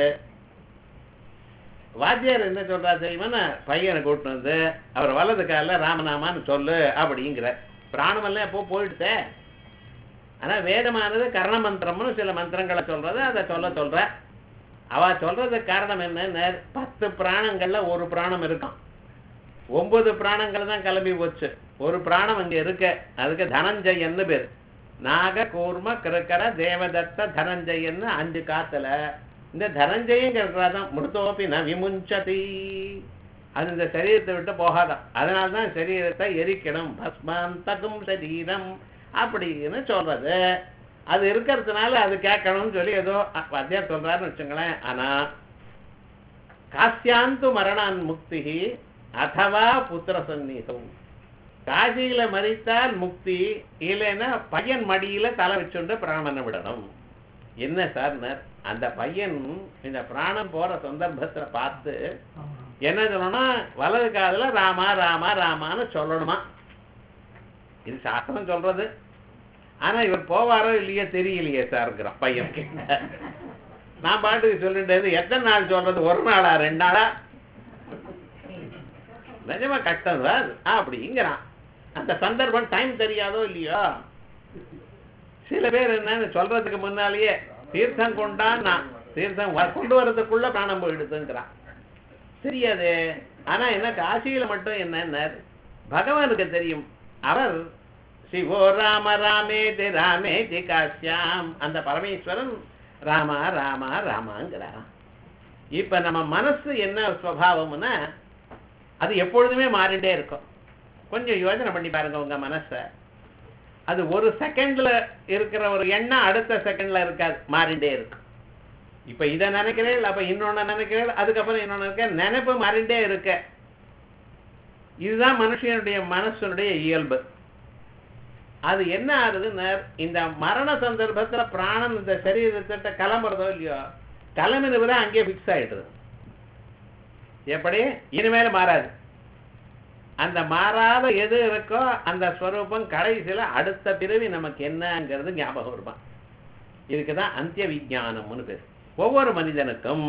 A: வாத்தியார் என்ன சொல்றா தெரியுமா பையனை கூட்டிட்டு வந்து அவர் வலது காலில் ராமநாமான்னு சொல்லு அப்படிங்கிற பிராணமெல்லாம் எப்போ போயிடுதே ஆனா வேதமானது கர்ண மந்திரம்னு சில மந்திரங்களை சொல்றது அதை சொல்ல சொல்ற அவ சொல்றதுக்கு காரணம் என்ன பத்து பிராணங்கள்ல ஒரு பிராணம் இருக்கும் ஒன்பது பிராணங்கள் தான் கிளம்பி போச்சு ஒரு பிராணம் அங்க இருக்க அதுக்கு தனஞ்சயன்னு பேர் நாக கூர்ம கிருக்கர தேவதத்த தனஞ்சயன்னு அஞ்சு காத்துல இந்த தனஞ்சயங்கிறதான் மிருதோபி ந விமுஞ்சதி அது இந்த சரீரத்தை விட்டு போகாதான் அதனால தான் சரீரத்தை எரிக்கணும் பஸ்மாந்தகும் சரீரம் அப்படின்னு சொல்றது அது இருக்கிறதுனால அது கேட்கணும்னு சொல்லி ஏதோ வாத்தியார் சொல்றாருன்னு வச்சுங்களேன் ஆனா காசியாந்து மரணான் முக்தி அதவா புத்திர சந்நிதம் காசியில மறித்தால் முக்தி இல்லைன்னா பையன் மடியில தலை வச்சுண்டு பிராணனை விடணும் என்ன சார்னர் அந்த பையன் இந்த பிராணம் போற சந்தர்ப்பத்துல பார்த்து என்ன சொல்லணும்னா வலது காதுல ராமா ராமா ராமான்னு சொல்லணுமா இது சாஸ்திரம் சொல்றது ஆனா இவர் போவாரோ இல்லையோ தெரியலையே சார்ங்கிறான் பையனுக்கு நான் பாட்டுக்கு சொல்லிட்டது எத்தனை நாள் சொல்றது ஒரு நாளா ரெண்டு நாளா நிஜமா கஷ்டம் சார் அப்படிங்கிறான் அந்த சந்தர்ப்பம் டைம் தெரியாதோ இல்லையோ சில பேர் என்னன்னு சொல்றதுக்கு முன்னாலேயே தீர்த்தம் கொண்டான் நான் தீர்த்தம் வ- கொண்டு வர்றதுக்குள்ள பிராணம் போயிடுதுங்கிறான் தெரியாது ஆனா என்ன காசியில மட்டும் என்ன பகவானுக்கு தெரியும் அவர் சிவோ ராம ராமேதி ராமேதி காசியாம் அந்த பரமேஸ்வரன் ராமா ராமா ராமாங்கிறாராம் இப்ப நம்ம மனசு என்ன ஸ்வபாவம்னா அது எப்பொழுதுமே மாறிட்டே இருக்கும் கொஞ்சம் யோசனை பண்ணி பாருங்க உங்க மனசை அது ஒரு செகண்ட்ல இருக்கிற ஒரு எண்ணம் அடுத்த செகண்ட்ல இருக்காது மாறிண்டே இருக்கும் இப்ப இதை நினைக்கிறேன் அப்ப இன்னொன்னு நினைக்கிறேன் அதுக்கப்புறம் இன்னொன்னு இருக்க நினைப்பு மாறிண்டே இருக்க இதுதான் மனுஷனுடைய மனசனுடைய இயல்பு அது என்ன ஆகுதுன்னா இந்த மரண சந்தர்ப்பத்துல பிராணம் இந்த சரீரத்திட்ட கிளம்புறதோ இல்லையோ கிளம்பினது அங்கேயே ஃபிக்ஸ் ஆயிடுது எப்படி இனிமேல் மாறாது அந்த மாறாத எது இருக்கோ அந்த ஸ்வரூபம் கடைசியில அடுத்த பிறவி நமக்கு என்னங்கிறது ஞாபகம் இருப்பான் இதுக்கு தான் அந்திய விஜானம்னு பேர் ஒவ்வொரு மனிதனுக்கும்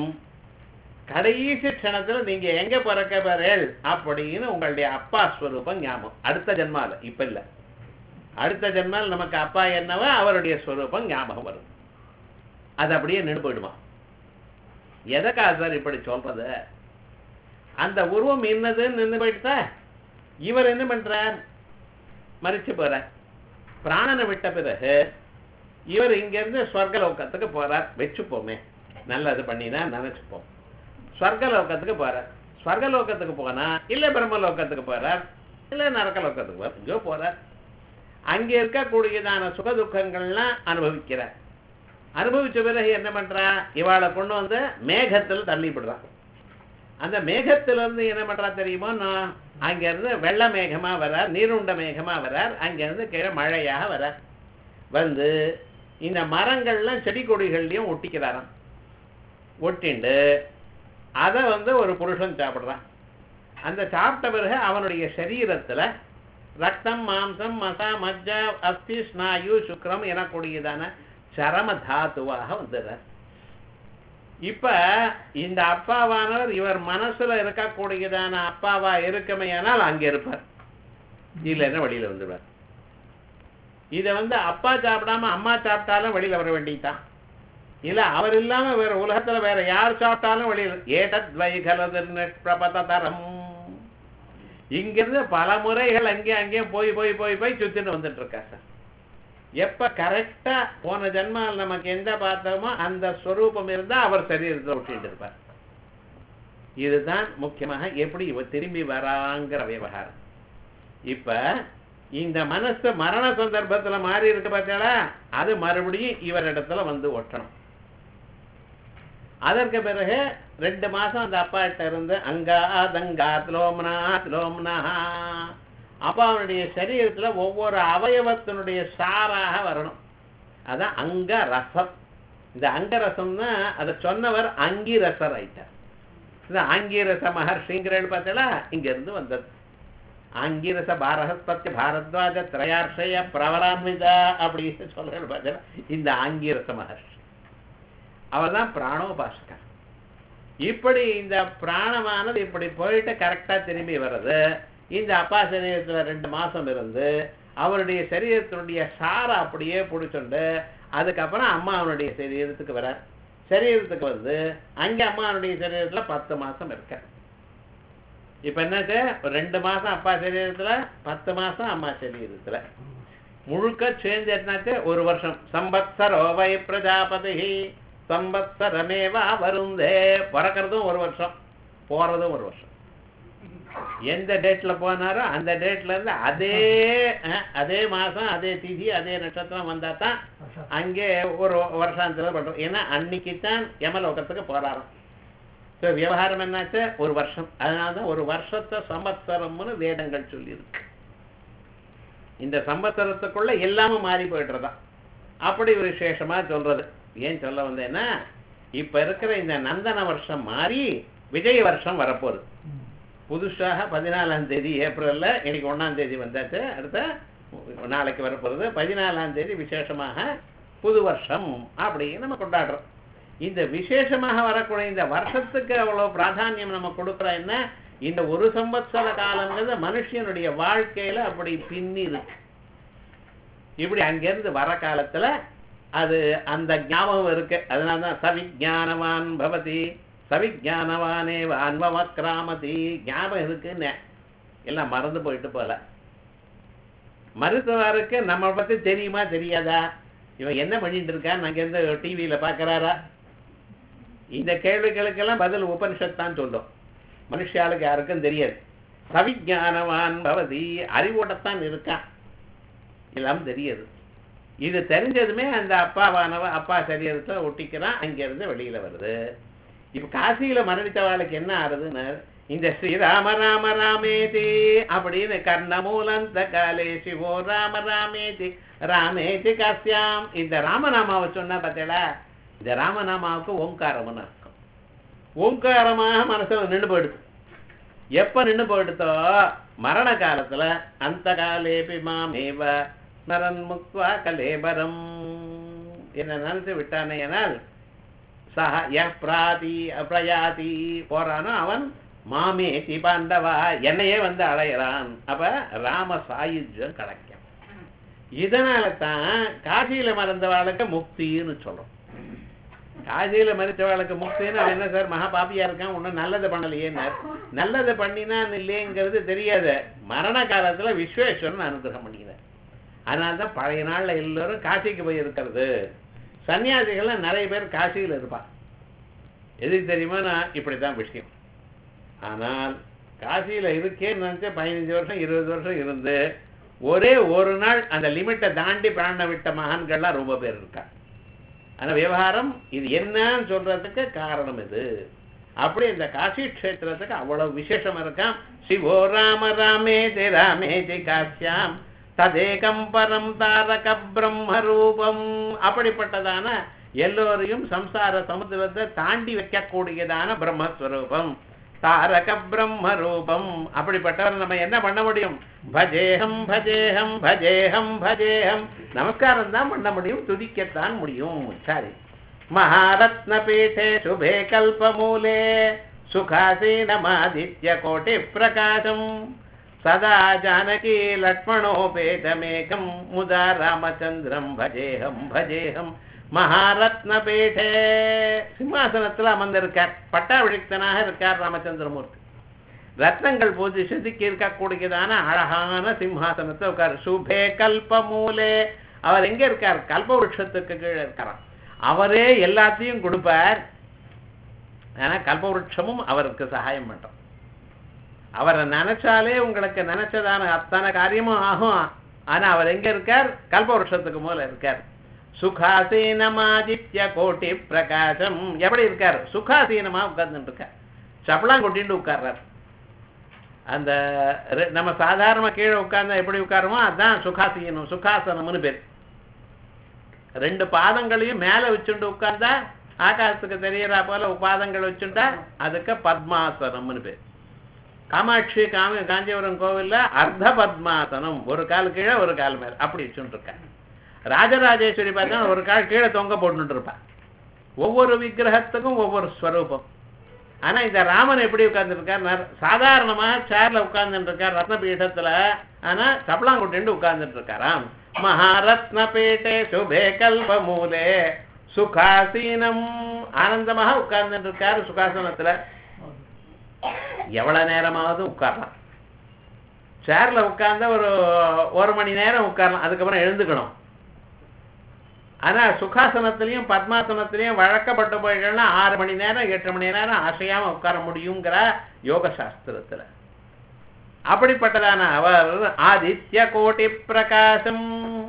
A: கடைசி க்ஷணத்துல நீங்க எங்க பிறக்க போறேள் அப்படின்னு உங்களுடைய அப்பா ஸ்வரூபம் ஞாபகம் அடுத்த ஜென்மால இப்ப இல்ல அடுத்த ஜென்மால் நமக்கு அப்பா என்னவோ அவருடைய ஸ்வரூபம் ஞாபகம் வரும் அது அப்படியே நின்று போயிடுமா எதற்காக சார் இப்படி சொல்றது அந்த உருவம் என்னதுன்னு நின்று போயிட்டா இவர் என்ன பண்றார் மறிச்சு போறார் பிராணனை விட்ட பிறகு இவர் இங்கிருந்து ஸ்வர்கலோகத்துக்கு போறார் வச்சுப்போமே நல்லது பண்ணிதான் நினைச்சுப்போம் ஸ்வர்கலோகத்துக்கு போறார் ஸ்வர்கலோகத்துக்கு போனா இல்ல பிரம்மலோகத்துக்கு போறார் இல்ல நரகலோகத்துக்கு போறார் இங்கோ போறார் அங்க இருக்கக்கூடியதான சுக துக்கங்கள்லாம் அனுபவிக்கிறார் அனுபவிச்ச பிறகு என்ன பண்றா இவாளை கொண்டு வந்து மேகத்தில் தள்ளிவிடுறான் அந்த மேகத்துல இருந்து என்ன பண்றா தெரியுமோ நான் அங்க இருந்து வெள்ள மேகமா வரார் நீருண்ட மேகமா வரார் அங்க இருந்து கீழே மழையாக வரார் வந்து இந்த மரங்கள்லாம் செடி கொடிகள்லயும் ஒட்டிக்கிறாராம் ஒட்டிண்டு அதை வந்து ஒரு புருஷன் சாப்பிடுறான் அந்த சாப்பிட்ட பிறகு அவனுடைய சரீரத்துல ரத்தம் மாம்சம் மசா மஜ்ஜா அஸ்தி ஸ்நாயு சுக்ரம் எனக்கூடியதான சரம தாத்துவாக வந்துடுறார் இப்ப இந்த அப்பாவானவர் இவர் மனசுல இருக்கக்கூடியதான அப்பாவா இருக்குமையானால் அங்க இருப்பார் இல்லைன்னா வெளியில வந்துடுவார் இத வந்து அப்பா சாப்பிடாம அம்மா சாப்பிட்டாலும் வெளியில வர வேண்டியதுதான் இல்ல அவர் இல்லாம வேற உலகத்துல வேற யார் சாப்பிட்டாலும் வெளியில ஏதத் வைகலது நிஷ்பிரபதரம் இங்கிருந்து பல முறைகள் அங்கேயும் அங்கேயும் போய் போய் போய் போய் சுத்திட்டு வந்துட்டு இருக்கா சார் எப்ப கரெக்டா போன ஜென்மாவில் நமக்கு எந்த பார்த்தோமோ அந்த ஸ்வரூபம் இருந்தா அவர் சரீரத்தை விட்டுட்டு இருப்பார் இதுதான் முக்கியமாக எப்படி இவர் திரும்பி வராங்கிற விவகாரம் இப்ப இந்த மனசு மரண சந்தர்ப்பத்துல மாறி இருக்கு பார்த்தீங்களா அது மறுபடியும் இவரிடத்துல வந்து ஒட்டணும் அதற்கு பிறகு ரெண்டு மாசம் அந்த அப்பா கிட்ட இருந்து அங்கா தங்கா லோம்னா லோம்னா அப்பா அவனுடைய சரீரத்துல ஒவ்வொரு அவயவத்தினுடைய சாராக வரணும் அதான் அங்க ரசம் இந்த அங்க ரசம்னா அதை சொன்னவர் அங்கிரசர் ஆயிட்டார் இந்த ஆங்கிரச மகர்ஷிங்கிறது பார்த்தீங்களா இங்க இருந்து வந்தது ஆங்கிரச பாரஹஸ்பத்தி பாரத்வாஜ திரையார்ஷய பிரவரான்விதா அப்படின்னு சொல்றது பார்த்தீங்கன்னா இந்த ஆங்கிரச மகர்ஷி அவர் தான் பிராணோபாசகர் இப்படி இந்த பிராணமானது இப்படி போயிட்டு கரெக்டா திரும்பி வர்றது இந்த அப்பா சரீரத்துல ரெண்டு மாசம் இருந்து அவருடைய சரீரத்தினுடைய சாரை அப்படியே பிடிச்சுண்டு அதுக்கப்புறம் அம்மா அவனுடைய சரீரத்துக்கு வர சரீரத்துக்கு வந்து அங்கே அம்மாவுடைய சரீரத்துல பத்து மாசம் இருக்க இப்ப என்னாச்சு ஒரு ரெண்டு மாசம் அப்பா சரீரத்துல பத்து மாசம் அம்மா சரீரத்துல முழுக்க சேர்ந்து என்னாச்சு ஒரு வருஷம் சம்பத்சரோ வை பிரஜாபதி சம்பத்சரமேவா வருந்தே பிறக்கிறதும் ஒரு வருஷம் போறதும் ஒரு வருஷம் எந்த டேட்ல போனாரோ அந்த டேட்ல இருந்து அதே அஹ், அதே மாசம் அதே திதி அதே நட்சத்திரம் வந்தா தான் அங்கே ஒரு வருஷாந்திரம் பண்றோம் ஏன்னா அன்னைக்கு தான் யமலோகத்துக்கு போறாராம் ஸோ விவகாரம் என்னாச்சு ஒரு வருஷம் அதனால தான் ஒரு வருஷத்தை சம்பத்சரம்னு வேதங்கள் சொல்லியிருக்கு இந்த சம்பத்சரத்துக்குள்ள எல்லாமும் மாறி போயிடுறதா அப்படி ஒரு விசேஷமா சொல்றது ஏன் சொல்ல வந்தேன்னா இப்ப இருக்கிற இந்த நந்தன வருஷம் மாறி விஜய வருஷம் வரப்போகுது புதுசாக பதினாலாம் தேதி ஏப்ரல்ல இன்னைக்கு ஒண்ணாம் தேதி வந்தாச்சு அடுத்த நாளைக்கு வரப்போகிறது பதினாலாம் தேதி விசேஷமாக புது வருஷம் அப்படின்னு நம்ம கொண்டாடுறோம் இந்த விசேஷமாக வரக்கூடிய இந்த வருஷத்துக்கு அவ்வளவு பிராதானியம் நம்ம கொடுக்குறோம் என்ன இந்த ஒரு சம்பத்சர காலங்கிறது மனுஷனுடைய வாழ்க்கையில அப்படி பின்னி இருக்கு இப்படி அங்கிருந்து வர காலத்துல அது அந்த ஞாபகம் இருக்கு அதனால தான் சவிஜானவான் பவதி சவிஜானவானே அன்வமக்ராமதி ஞாபகம் இருக்குன்னு எல்லாம் மறந்து போயிட்டு போல மருத்துவருக்கு நம்ம பத்தி தெரியுமா தெரியாதா இவன் என்ன பண்ணிட்டு இருக்கான்னு அங்கிருந்து டிவியில பாக்குறாரா இந்த கேள்விகளுக்கெல்லாம் பதில் உபனிஷத் தான் சொல்லும் மனுஷாளுக்கு யாருக்கும் தெரியாது சவிஜானவான் பவதி அறிவோடத்தான் இருக்கான் எல்லாம் தெரியுது இது தெரிஞ்சதுமே அந்த அப்பாவானவ அப்பா சரீரத்துல ஒட்டிக்கிறான் அங்கிருந்து வெளியில வருது இப்ப காசியில மரணித்தவாளுக்கு என்ன ஆறுதுன்னு இந்த ஸ்ரீராம ராம ராமேதி அப்படின்னு கர்ணமூலந்த காலே சிவோ ராம ராமேதி ராமேதி காசியாம் இந்த ராமநாமாவை சொன்னா பார்த்தீங்களா இந்த ராமநாமாவுக்கு ஓங்காரம்னு அர்த்தம் ஓங்காரமாக மனசுல நின்று போயிடுது எப்ப நின்று போயிடுதோ மரண காலத்துல அந்த காலேபி மாமேவ ஸ்மரன் முக்வா கலேபரம் என்ன நினைச்சு விட்டானேனால் சஹ ய பிராதி பிரயாதி போறானோ அவன் மாமேதி பாண்டவா என்னையே வந்து அடையிறான் அப்ப ராம சாயுஜ்யம் கிடைக்கும் இதனால தான் காசியில மறந்தவாளுக்கு முக்தின்னு சொல்றோம் காசியில மறித்தவாளுக்கு முக்தின்னு அவன் என்ன சார் மகா பாப்பியா இருக்கான் ஒன்றும் நல்லது பண்ணலையேன்னு நல்லது பண்ணினான் இல்லையங்கிறது தெரியாது மரண காலத்துல விஸ்வேஸ்வரன் அனுகிரகம் பண்ணிக்கிறார் அதனால தான் பழைய நாள்ல எல்லாரும் காசிக்கு போய் இருக்கிறது சன்னியாசிகள்லாம் நிறைய பேர் காசியில் இருப்பா எதுக்கு தெரியுமா நான் இப்படித்தான் விஷயம் ஆனால் காசியில இருக்கேன்னு நினைச்சு பதினஞ்சு வருஷம் இருபது வருஷம் இருந்து ஒரே ஒரு நாள் அந்த லிமிட்டை தாண்டி பிராண விட்ட மகான்கள்லாம் ரொம்ப பேர் இருக்கா ஆனா விவகாரம் இது என்னன்னு சொல்றதுக்கு காரணம் இது அப்படி இந்த காசி க்ஷேத்திரத்துக்கு அவ்வளவு விசேஷம் இருக்காம் சிவோ ராம ராமே தே ராமே தே காசியாம் ததேகம் பரம் தாரக பிரம்ம ரூபம் அப்படிப்பட்டதான எல்லோரையும் சம்சார சமுத்திரத்தை தாண்டி வைக்கக்கூடியதான பிரம்மஸ்வரூபம் தாரக பிரம்ம ரூபம் அப்படிப்பட்டவர் நம்ம என்ன பண்ண முடியும் பஜேகம் பஜேகம் பஜேகம் பஜேகம் நமஸ்காரம் தான் பண்ண முடியும் துதிக்கத்தான் முடியும் சரி महारत्नपीठे शुभे कल्पमूले सुखासीनमादित्यकोटिप्रकाशम् सदा जानकी लक्ष्मणोपेतमेकं मुदा ராமச்சந்திரம் பஜேகம் பஜேகம் மகாரத்னபீடே சிம்மாசனத்தில் அமர்ந்திருக்கார் பட்டாபிழிக்தனாக இருக்கார் ராமச்சந்திரமூர்த்தி ரத்னங்கள் பூஜை செதுக்கி இருக்கக்கூடியதான அழகான சிம்ஹாசனத்தை உட்கார் சுபே கல்பமூலே அவர் எங்க இருக்கார் கல்ப விருட்சத்துக்கு கீழே இருக்காராம் அவரே எல்லாத்தையும் கொடுப்பார் ஆனா கல்ப விருட்சமும் அவருக்கு சகாயம் பண்றோம் அவரை நினைச்சாலே உங்களுக்கு நினைச்சதான அத்தனை காரியமும் ஆகும் ஆனா அவர் எங்க இருக்கார் கல்ப விருட்சத்துக்கு மூல இருக்கார் சுகாசீனமாதித்ய கோட்டி பிரகாசம் எப்படி இருக்கார் சுகாசீனமா உட்கார்ந்துட்டு இருக்கார் சப்பலாம் கொட்டிட்டு உட்கார்றார் அந்த ரெ- நம்ம சாதாரண கீழே உட்கார்ந்தா எப்படி உட்காருமோ அதான் சுகாசீனம் சுகாசனம்னு பேர் ரெண்டு பாதங்களையும் மேல வச்சுண்டு உட்கார்ந்தா ஆகாசத்துக்கு தெரியறா போல பாதங்கள் வச்சுட்டா அதுக்கு பத்மாசனம்னு பேர் காமாட்சி காம காஞ்சிபுரம் கோவில்ல அர்த்த பத்மாசனம் ஒரு கால் கீழே ஒரு கால் மேல அப்படி வச்சுட்டு இருக்காங்க ராஜராஜேஸ்வரி பார்த்தா ஒரு கால் கீழே தொங்க போட்டுட்டு இருப்பா ஒவ்வொரு விக்கிரகத்துக்கும் ஒவ்வொரு ஸ்வரூபம் ஆனா இந்த ராமன் எப்படி உட்கார்ந்துருக்கார் சாதாரணமா சேர்ல உட்கார்ந்துட்டு இருக்கார் ரத்ன பீடத்துல ஆனா சப்பலாங்குட்டின்னு உட்கார்ந்துட்டு இருக்காராம் மகாரத்ன பீட்டே சுபே கல்ப மூலே சுகாசீனம் ஆனந்தமாக உட்கார்ந்துட்டு இருக்காரு சுகாசனத்துல எவ்வளவு நேரமாவது உட்காரலாம் சேர்ல உட்கார்ந்தா ஒரு ஒரு மணி நேரம் உட்காரலாம் அதுக்கப்புறம் எழுந்துக்கணும் ஆனா சுகாசனத்திலையும் பத்மாசனத்திலையும் வழக்கப்பட்ட போயிட்டோம்னா ஆறு மணி நேரம் எட்டு மணி நேரம் அசையாம உட்கார முடியுங்கிற யோக சாஸ்திரத்துல அப்படிப்பட்டதான அவர் ஆதித்ய கோட்டி பிரகாசம்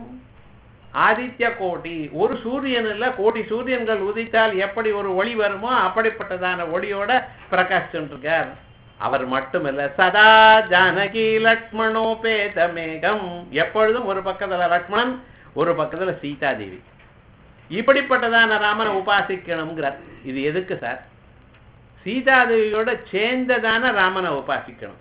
A: ஆதித்ய கோட்டி ஒரு சூரியன் இல்ல கோடி சூரியன்கள் உதித்தால் எப்படி ஒரு ஒளி வருமோ அப்படிப்பட்டதான ஒளியோட பிரகாசிச்சுட்டு இருக்கார் அவர் மட்டுமல்ல சதா ஜானகி லக்ஷ்மணோபேத மேகம் எப்பொழுதும் ஒரு பக்கத்துல லக்ஷ்மணன் ஒரு பக்கத்துல சீதாதேவி இப்படிப்பட்டதான ராமனை உபாசிக்கணுங்கிறார் இது எதுக்கு சார் சீதாதேவியோட சேர்ந்ததான ராமனை உபாசிக்கணும்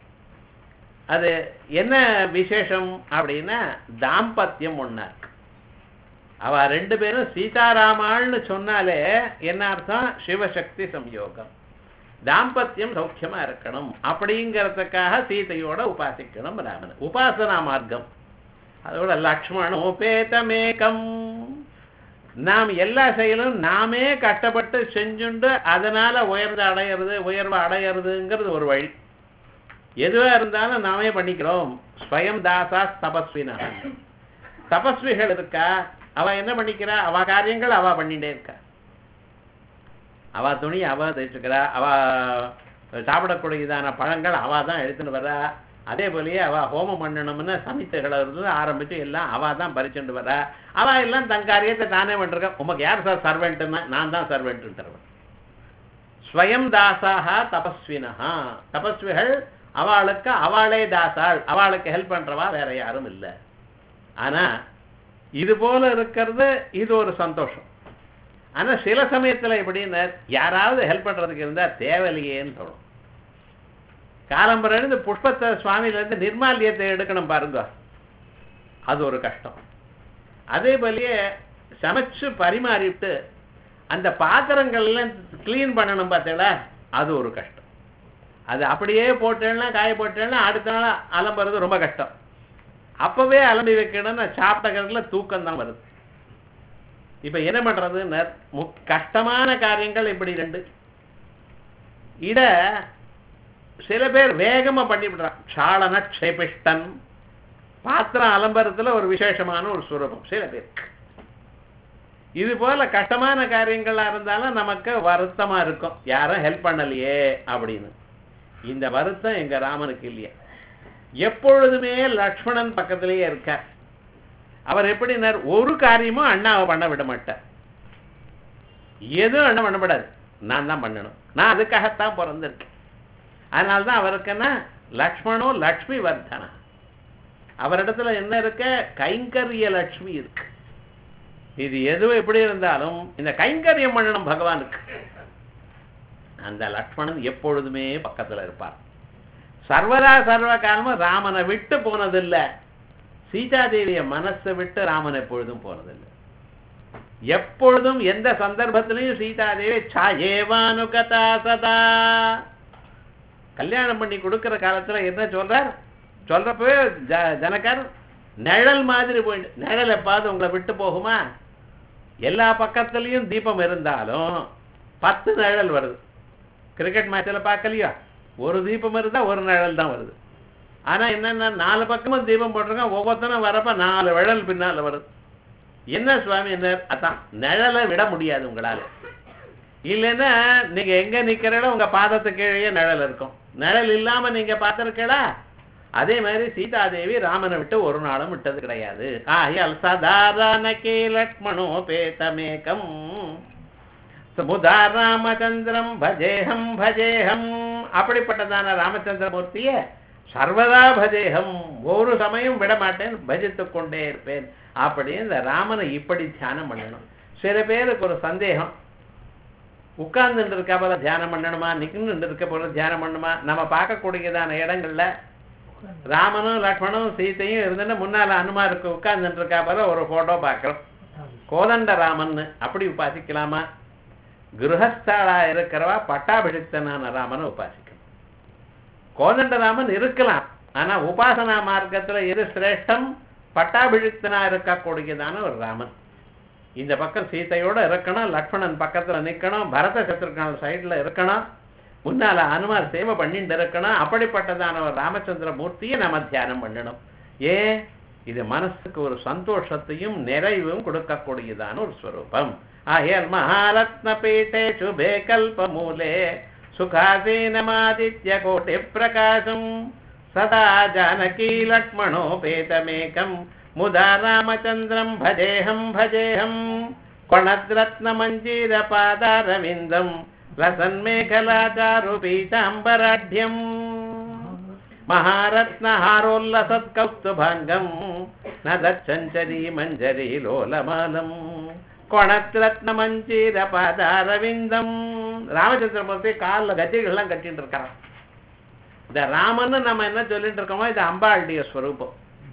A: அது என்ன விசேஷம் அப்படின்னா தாம்பத்தியம் ஒண்ணா இருக்கு அவ ரெண்டு பேரும் சீதாராமாள்னு சொன்னாலே என்ன அர்த்தம் சிவசக்தி சம்யோகம் தாம்பத்தியம் சௌக்கியமா இருக்கணும் அப்படிங்கிறதுக்காக சீதையோட உபாசிக்கணும் ராமன் உபாசனா மார்க்கம் அதோட லக்ஷ்மணோபேதமேகம் நாம் எல்லா செயலும் நாமே கஷ்டப்பட்டு செஞ்சுண்டு அதனால உயர்ந்து அடையிறது உயர்வு அடையிறதுங்கிறது ஒரு வழி எதுவா இருந்தாலும் நாமே பண்ணிக்கிறோம் ஸ்வயம் தாசா தபஸ்வினா தபஸ்விகள் இருக்கா அவ என்ன பண்ணிக்கிறா அவ காரியங்கள் அவ பண்ணிட்டே இருக்கா அவ துணி அவ தைச்சுக்கிறா அவ சாப்பிடக்கூடியதான பழங்கள் அவ தான் எடுத்துன்னு வர்றா அதே போலயே அவ ஹோமம் பண்ணணும்னு சமித்தைகளை இருந்து ஆரம்பிச்சு எல்லாம் அவ தான் பறிச்சுட்டு வரா அவ எல்லாம் தன் காரியத்தை தானே பண்ணிருக்கா உமக்கு யார் சார் சர்வெண்ட்னா நான் தான் சர்வெண்ட் தருவேன் ஸ்வயம் தாசாக தபஸ்வினஹா தபஸ்விகள் அவளுக்கு அவளே தாசாள் அவளுக்கு ஹெல்ப் பண்றவா வேற யாரும் இல்லை ஆனா இது போல இருக்கிறது இது ஒரு சந்தோஷம் ஆனா சில சமயத்துல எப்படின்னு யாராவது ஹெல்ப் பண்றதுக்கு இருந்தா தேவையில்லையேன்னு தோணும் காலம்பரம் இருந்து புஷ்பத்தை சுவாமியில இருந்து நிர்மாலியத்தை எடுக்கணும் பாருங்க அது ஒரு கஷ்டம் அதே போலயே சமைச்சு பரிமாறிட்டு அந்த பாத்திரங்கள்லாம் க்ளீன் பண்ணணும் பார்த்தீங்களா அது ஒரு கஷ்டம் அது அப்படியே போட்டேன்னா காய போட்டேன்னா அடுத்த நாள் அலம்புறது ரொம்ப கஷ்டம் அப்பவே அலம்பி வைக்கணும்னா சாப்பிட்ட கணக்குல தூக்கம் தான் வருது இப்ப என்ன பண்றதுன்னு மு- கஷ்டமான காரியங்கள் இப்படி ரெண்டு இத சில பேர் வேகமா பண்ணிவிடுறான் சாளன க்ஷேபிஷ்டன் பாத்திரம் அலம்பரத்துல ஒரு விசேஷமான ஒரு சுரூபம் சில பேருக்கு இது போல கஷ்டமான காரியங்களா இருந்தாலும் நமக்கு வருத்தமா இருக்கும் யாரும் ஹெல்ப் பண்ணலையே அப்படின்னு இந்த வருத்தம் எங்க ராமனுக்கு இல்லையா எப்பொழுதுமே லக்ஷ்மணன் பக்கத்திலேயே இருக்கார் அவர் எப்படினார் ஒரு காரியமும் அண்ணாவை பண்ண விட மாட்டார் எதுவும் அண்ணன் பண்ணப்படாது நான் தான் பண்ணணும் நான் அதுக்காகத்தான் பிறந்திருக்கேன் அதனால தான் அவருக்கு என்ன லக்ஷ்மணோ லக்ஷ்மி வர்தனா அவரிடத்துல என்ன இருக்க கைங்கரிய லட்சுமி இருக்கு இது எதுவும் எப்படி இருந்தாலும் இந்த கைங்கரியம் பண்ணணும் பகவானுக்கு அந்த லக்ஷ்மணன் எப்பொழுதுமே பக்கத்துல இருப்பார் சர்வதா சர்வ காலமும் ராமனை விட்டு போனதில்லை சீதாதேவிய மனசை விட்டு ராமன் எப்பொழுதும் போனதில்லை எப்பொழுதும் எந்த சந்தர்ப்பத்திலையும் சீதாதேவி சாயேவானுகதா சதா கல்யாணம் பண்ணி கொடுக்கிற காலத்துல என்ன சொல்றார் சொல்றப்பவே ஜ- ஜனகர் நிழல் மாதிரி போயிட்டு நிழல் எப்பாவது உங்களை விட்டு போகுமா எல்லா பக்கத்துலயும் தீபம் இருந்தாலும் பத்து நிழல் வருது கிரிக்கெட் மேட்ச்சில் பார்க்கலையா ஒரு தீபம் இருந்தா ஒரு நிழல் தான் வருது ஆனா என்னன்னா நாலு பக்கமும் தீபம் போட்டிருக்கான் ஒவ்வொருத்தனும் வரப்ப நாலு நிழல் பின்னால வருது என்ன சுவாமி என்ன அதான் நிழலை விட முடியாது உங்களால இல்லைன்னா நீங்க எங்க நிக்கிறீங்களோ உங்க பாதத்துக்கு கீழே நிழல் இருக்கும் நிழல் இல்லாம நீங்க பார்த்திருக்கீங்களா அதே மாதிரி சீதாதேவி ராமனை விட்டு ஒரு நாளும் விட்டது கிடையாது ஆயல் சதாரணகே லக்ஷ்மணோபேதமேகம் சமுதா ராமச்சந்திரம் பஜேஹம் பஜேஹம் அப்படிப்பட்டதான ராமச்சந்திரமூர்த்திய சர்வதா பஜேஹம் ஒரு சமயம் விட மாட்டேன் பஜித்துக் கொண்டே இருப்பேன் அப்படின்னு இந்த ராமனை இப்படி தியானம் பண்ணணும் சில பேருக்கு ஒரு சந்தேகம் உட்கார்ந்துட்டு இருக்க போல தியானம் பண்ணணுமா நின்று இருக்க போல தியானம் பண்ணணுமா நம்ம பார்க்கக்கூடியதான இடங்கள்ல ராமனும் லக்ஷ்மணும் சீத்தையும் இருந்துட்டு முன்னால அனுமாருக்கு உட்கார்ந்துட்டு இருக்கா போல ஒரு போட்டோ பார்க்கிறோம் கோதண்ட ராமன் அப்படி உபாசிக்கலாமா கிரகஸ்தாளா இருக்கிறவா பட்டாபிஷிக்தனான ராமனை உபாசிக்கணும் கோதண்டராமன் இருக்கலாம் ஆனா உபாசனா மார்க்கத்துல எது சிரேஷ்டம் பட்டாபிஷிக்தனா இருக்கக்கூடியதான ஒரு ராமன் இந்த பக்கம் சீதையோட இருக்கணும் லக்ஷ்மணன் பக்கத்துல நிக்கணும் பரத சத்ருகன் சைடுல இருக்கணும் முன்னால அனுமார் சேவை பண்ணிட்டு இருக்கணும் அப்படிப்பட்டதான ஒரு ராமச்சந்திர மூர்த்தியை நம்ம தியானம் பண்ணணும் ஏன் இது மனசுக்கு ஒரு சந்தோஷத்தையும் நிறைவும் கொடுக்கக்கூடியதான ஒரு ஸ்வரூபம் ஆயல் மகாரத்ன பீட்டே சுபே கல்ப மூலே சுகாசீனமாதித்ய கோட்டி பிரகாசம் சதா ஜானகி லக்ஷ்மணோபேதமேகம் முதா ராமச்சந்திரம் பஜேஹம் பஜேஹம் கொணத்ரத்னமஞ்சீர பாதாரவிந்தம் லசன்மேகலாச்சாரு பீதாம்பராಢ்யம் மகாரத்னஹாரோல்லசத்கௌஸ்துபாங்கம் நதச்சஞ்சரி மஞ்சரி லோலமாலம் கொணத்ரத்னமஞ்சீர பாதாரவிந்தம் ராமச்சந்திரமூர்த்தி காலில் கத்திகள்லாம் கட்டிட்டு இருக்கான் இந்த ராமன்னு நம்ம என்ன சொல்லிட்டு இருக்கோமோ இது அம்பாளுடைய ஸ்வரூபம்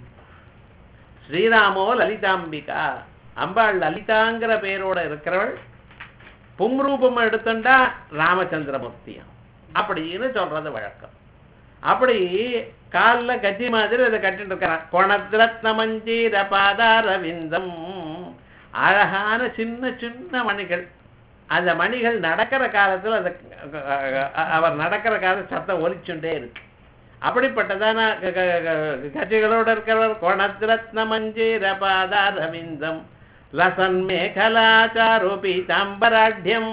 A: ஸ்ரீராமோ லலிதாம்பிகா அம்பாள் லலிதாங்கிற பேரோட இருக்கிறவள் பும்ரூபம் எடுத்துட்டா ராமச்சந்திரமூர்த்தியம் அப்படின்னு சொல்றது வழக்கம் அப்படி காலில் கத்தி மாதிரி அதை கட்டிட்டு இருக்கிறான் கொணத்ரத்ன மஞ்சீர பாதாரவிந்தம் அழகான சின்ன சின்ன மணிகள் அந்த மணிகள் நடக்கிற காலத்துல அது அவர் நடக்கிற காலத்துல சத்தம் ஒலிச்சுட்டே இருக்கு அப்படிப்பட்டதான க- க- க- கட்சிகளோட இருக்கிறவர் கொணத்ரத்ன மஞ்சீர பாதாரவிந்தம் லசன் மேகலாச்சாரு பீதாம்பராட்யம்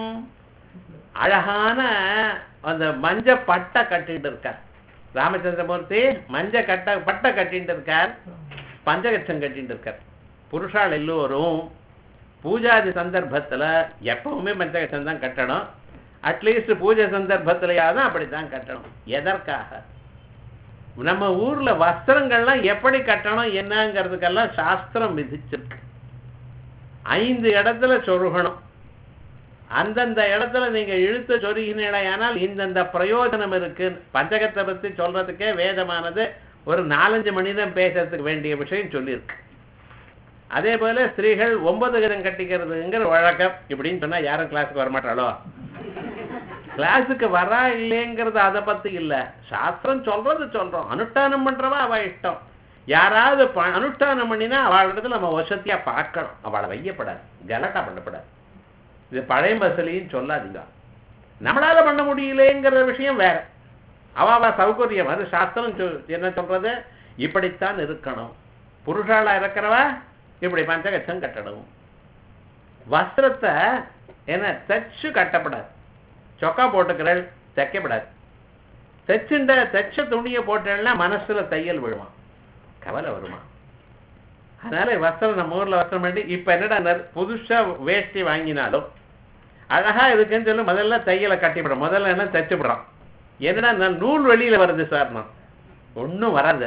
A: அழகான அந்த மஞ்ச பட்டை கட்டிட்டு இருக்கார் ராமச்சந்திரமூர்த்தி மஞ்ச கட்ட பட்டை கட்டிட்டு இருக்கார் பஞ்சகச்சம் கட்டிட்டு இருக்கார் புருஷால் எல்லோரும் பூஜாதி சந்தர்ப்பத்துல எப்பவுமே பஞ்சகச்சம் தான் கட்டணும் அட்லீஸ்ட் பூஜை சந்தர்ப்பத்திலேயாவது அப்படித்தான் கட்டணும் எதற்காக நம்ம ஊர்ல வஸ்திரங்கள்லாம் எப்படி கட்டணும் என்னங்கிறதுக்கெல்லாம் சாஸ்திரம் விதிச்சிருக்கு ஐந்து இடத்துல சொருகணும் அந்தந்த இடத்துல நீங்க இழுத்து சொருகினீடையானால் இந்தந்த பிரயோஜனம் இருக்கு பஞ்சகத்தை பத்தி சொல்றதுக்கே வேதமானது ஒரு நாலஞ்சு மணி நேரம் பேசுறதுக்கு வேண்டிய விஷயம் சொல்லியிருக்கு அதே போல ஸ்திரீகள் ஒன்பது கரம் கட்டிக்கிறதுங்கிற வழக்கம் இப்படின்னு சொன்னா யாரும் கிளாஸுக்கு வரமாட்டாளோ கிளாஸுக்கு வரா இல்லைங்கிறது அதை பத்தி இல்ல சாஸ்திரம் சொல்றது சொல்றோம் அனுஷ்டானம் பண்றவா அவ இஷ்டம் யாராவது ப- அனுஷ்டானம் பண்ணினா அவளிடத்துல நம்ம வசதியா பார்க்கணும் அவளை வையப்படாது கலட்டா பண்ணப்படாது இது பழைய பஸ்லையும் சொல்லாதீங்க நம்மளால பண்ண முடியலைங்கிற விஷயம் வேற அவ அவ சௌகரியம் அது சாஸ்திரம் சொல்- என்ன சொல்றது இப்படித்தான் இருக்கணும் புருஷாளா இருக்கிறவா இப்படி பஞ்சகச்சம் கட்டணும் வஸ்திரத்தை என்ன தச்சு கட்டப்படாது சொக்கா போட்டுக்கிறள் தைக்கப்படாது தைச்சுண்ட தைச்ச துணியை போட்டேன்னா மனசுல தையல் விழுமா கவலை வருமா அதனால வஸ்திரம் நம்ம ஊர்ல வஸ்திரம் பண்ணி இப்ப என்னடா நர்- புதுசா வேஷ்டி வாங்கினாலும் அழகா இருக்குன்னு சொல்லி முதல்ல தையலை கட்டிவிடும் முதல்ல என்ன தைச்சுவிடுறோம் என்னடா நான் நூல் வெளியில வருது சார் நான் ஒன்றும் வராது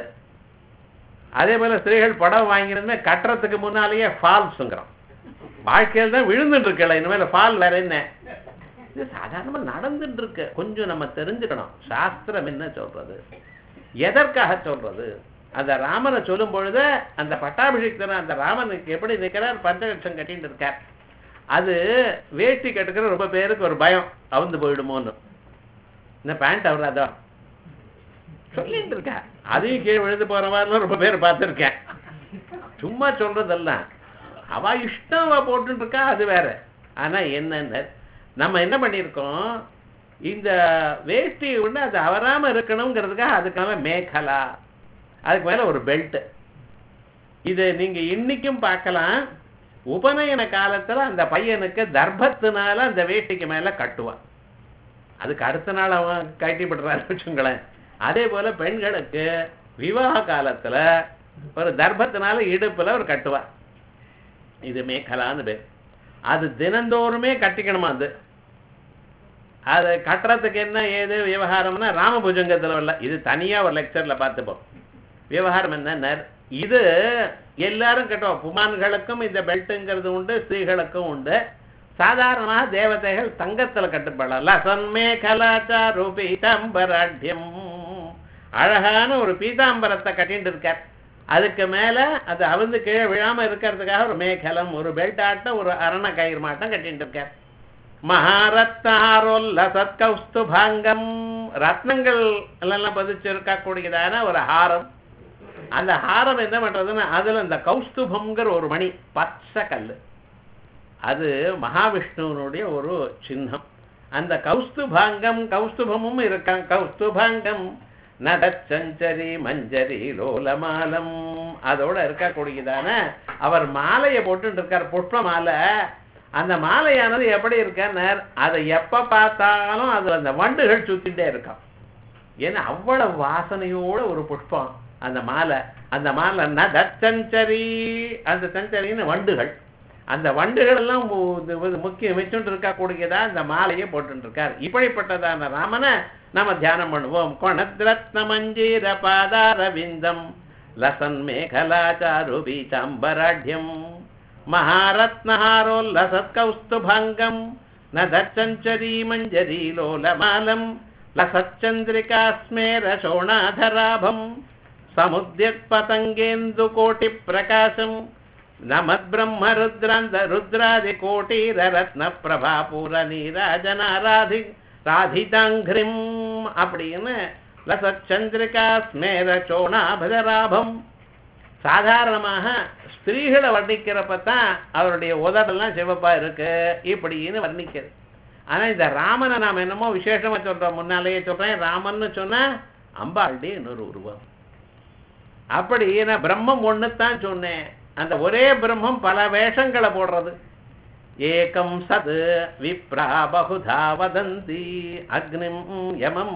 A: அதே போல ஸ்திரீகள் படம் வாங்கியிருந்தா கட்டுறதுக்கு முன்னாலேயே ஃபால்ஸுங்கிறோம் வாழ்க்கையில் தான் விழுந்துட்டு இருக்கல இனிமேல் ஃபால் வேற என்ன இது சாதாரணமா நடந்துட்டு இருக்கு கொஞ்சம் நம்ம தெரிஞ்சுக்கணும் சாஸ்திரம் என்ன சொல்றது எதற்காக சொல்றது அந்த ராமனை சொல்லும் பொழுது அந்த பட்டாபிஷேகத்தன அந்த ராமனுக்கு எப்படி நிற்கிறார் பஞ்சலட்சம் கட்டிட்டு இருக்கார் அது வேஷ்டி கட்டுக்கிற ரொம்ப பேருக்கு ஒரு பயம் அவுந்து போயிடுமோன்னு இந்த பேண்ட் அவர் அதான் சொல்லிட்டு இருக்கா அதையும் கீழே விழுந்து போற மாதிரிலாம் ரொம்ப பேர் பார்த்துருக்கேன் சும்மா சொல்றதெல்லாம் அவ இஷ்டம் அவ போட்டுட்டு இருக்கா அது வேற ஆனா என்னன்னு நம்ம என்ன பண்ணியிருக்கோம் இந்த வேஷ்டி ஒண்ணு அது அவராம இருக்கணுங்கிறதுக்காக அதுக்காக மேகலா அதுக்கு மேல ஒரு பெல்ட் இது நீங்க இன்னைக்கும் பார்க்கலாம் உபநயன காலத்துல அந்த பையனுக்கு தர்ப்பத்தினால அந்த வேஷ்டிக்கு மேல கட்டுவான் அதுக்கு அடுத்த நாள் அவன் கட்டி விடுறாரு வச்சுங்களேன் அதே போல பெண்களுக்கு விவாக காலத்துல ஒரு தர்ப்பத்தினால இடுப்புல ஒரு கட்டுவா இது மேகலான்னு பேர் அது தினந்தோறுமே கட்டிக்கணுமா அது அது கட்டுறதுக்கு என்ன ஏது விவகாரம்னா ராமபுஜங்கத்துல இல்ல இது தனியா ஒரு லெக்சர்ல பார்த்துப்போம் விவகாரம் என்ன இது எல்லாரும் கட்டுவோம் புமான்களுக்கும் இந்த பெல்ட்டுங்கிறது உண்டு ஸ்திரீகளுக்கும் உண்டு சாதாரணமாக தேவதைகள் தங்கத்துல கட்டுப்படலாம் லசன்மே கலாச்சாரு பீதாம்பராட்யம் அழகான ஒரு பீதாம்பரத்தை கட்டிட்டு இருக்கார் அதுக்கு மேல அது அவிழ்ந்து கீழே விழாம இருக்கிறதுக்காக ஒரு மேகலம் ஒரு பெல்ட் ஆட்டம் ஒரு அரண கயிறு மாட்டம் கட்டிட்டு இருக்கார் மகாரத்னாரோல்ல சத்கௌஸ்துபாங்கம் ரத்னங்கள் எல்லாம் பதிச்சு இருக்கக்கூடியதான ஒரு ஹாரம் அந்த ஹாரம் என்ன பண்றதுன்னா அதுல இந்த கௌஸ்துபம்ங்கிற ஒரு மணி பச்சை கல்லு அது மகாவிஷ்ணுவனுடைய ஒரு சின்னம் அந்த கௌஸ்துபாங்கம் கௌஸ்துபமும் இருக்கான் கௌஸ்துபாங்கம் நடச்சஞ்சரி மஞ்சரி லோலமாலம் அதோட இருக்கக்கூடியதான அவர் மாலையை போட்டுட்டு இருக்கார் புஷ்ப மாலை அந்த மாலையானது எப்படி இருக்கார் அதை எப்ப பார்த்தாலும் அதுல அந்த வண்டுகள் சுத்திட்டே இருக்கான் ஏன்னா அவ்வளவு வாசனையோட ஒரு புஷ்பம் அந்த மாலை அந்த மாலை நடச்சஞ்சரி அந்த சஞ்சரின்னு வண்டுகள் அந்த வண்டுகள் எல்லாம் முக்கிய வச்சுட்டு இருக்கக்கூடியதா இந்த மாலையை போட்டு இருக்கார் இப்படிப்பட்டதான ராமனை நம்ம தியானம் பண்ணுவோம் கொணத்ரத்ன மஞ்சீர பாதாரவிந்தம் லசன் மேகலாச்சாரு பீச்சாம்பராட்யம் மகாரத்னஹாரோல்லசத்கௌஸ்துபங்கம் நதச்சஞ்சரி மஞ்சரி லோலமாலம் லசச்சந்திரிகா ஸ்மேர சோணாதராபம் சமுத்யத்பதங்கேந்து கோட்டி பிரகாசம் நமத்பிரம்ம ருத்ராந்த ருத்ராதி கோட்டீர ரத்ன பிரபா பூர நீராஜனாராதி ராதிதாங்கிரிம் அப்படின்னு லசச்சந்திரிகா ஸ்மேர சோணாபதராபம் சாதாரணமாக ஸ்திரீகளை வர்ணிக்கிறப்ப தான் அவருடைய உதடெல்லாம் சிவப்பா இருக்கு இப்படின்னு வர்ணிக்கிறது ஆனா இந்த ராமனை நாம் என்னமோ விசேஷமா சொல்றோம் முன்னாலேயே சொல்றேன் ராமன்னு சொன்னா அம்பாளுடைய இன்னொரு உருவம் அப்படி நான் பிரம்மம் ஒன்று தான் சொன்னேன் அந்த ஒரே பிரம்மம் பல வேஷங்களை போடுறது ஏகம் சத் விப்ரா பகுதா வதந்தி அக்னிம் யமம்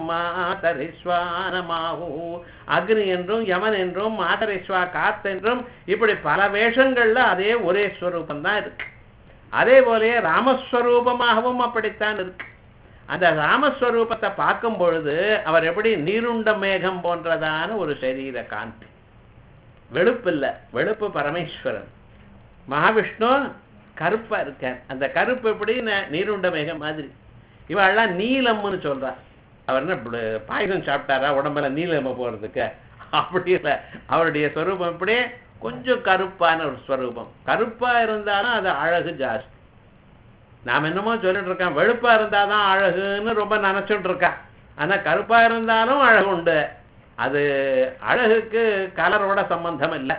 A: மாதரிஸ்வானமாகு அக்னி என்றும் யமன் என்றும் மாதரிஸ்வா காத்தென்றும் இப்படி பல வேஷங்கள்ல அதே ஒரே ஸ்வரூபம் தான் இருக்கு அதே போலயே ராமஸ்வரூபமாகவும் அப்படித்தான் இருக்கு அந்த ராமஸ்வரூபத்தை பார்க்கும் பொழுது அவர் எப்படி நீருண்ட மேகம் போன்றதான ஒரு சரீர காந்தி வெளுப்பு இல்லை வெளுப்பு பரமேஸ்வரன் மகாவிஷ்ணு கருப்பா இருக்கார் அந்த கருப்பு எப்படி நீருண்ட மேகம் மாதிரி இவெல்லாம் நீலம்னு சொல்றா அவர் என்ன பாயசம் சாப்பிட்டாரா உடம்புல நீலம போறதுக்கு அப்படி இல்லை அவருடைய ஸ்வரூபம் இப்படியே கொஞ்சம் கருப்பான ஒரு ஸ்வரூபம் கருப்பா இருந்தாலும் அது அழகு ஜாஸ்தி நாம் என்னமோ சொல்லிட்டு இருக்கோம் வெளுப்பா இருந்தாதான் அழகுன்னு ரொம்ப நினைச்சுட்டு இருக்கா ஆனா கருப்பா இருந்தாலும் அழகு உண்டு அது அழகுக்கு கலரோட சம்பந்தம் இல்லை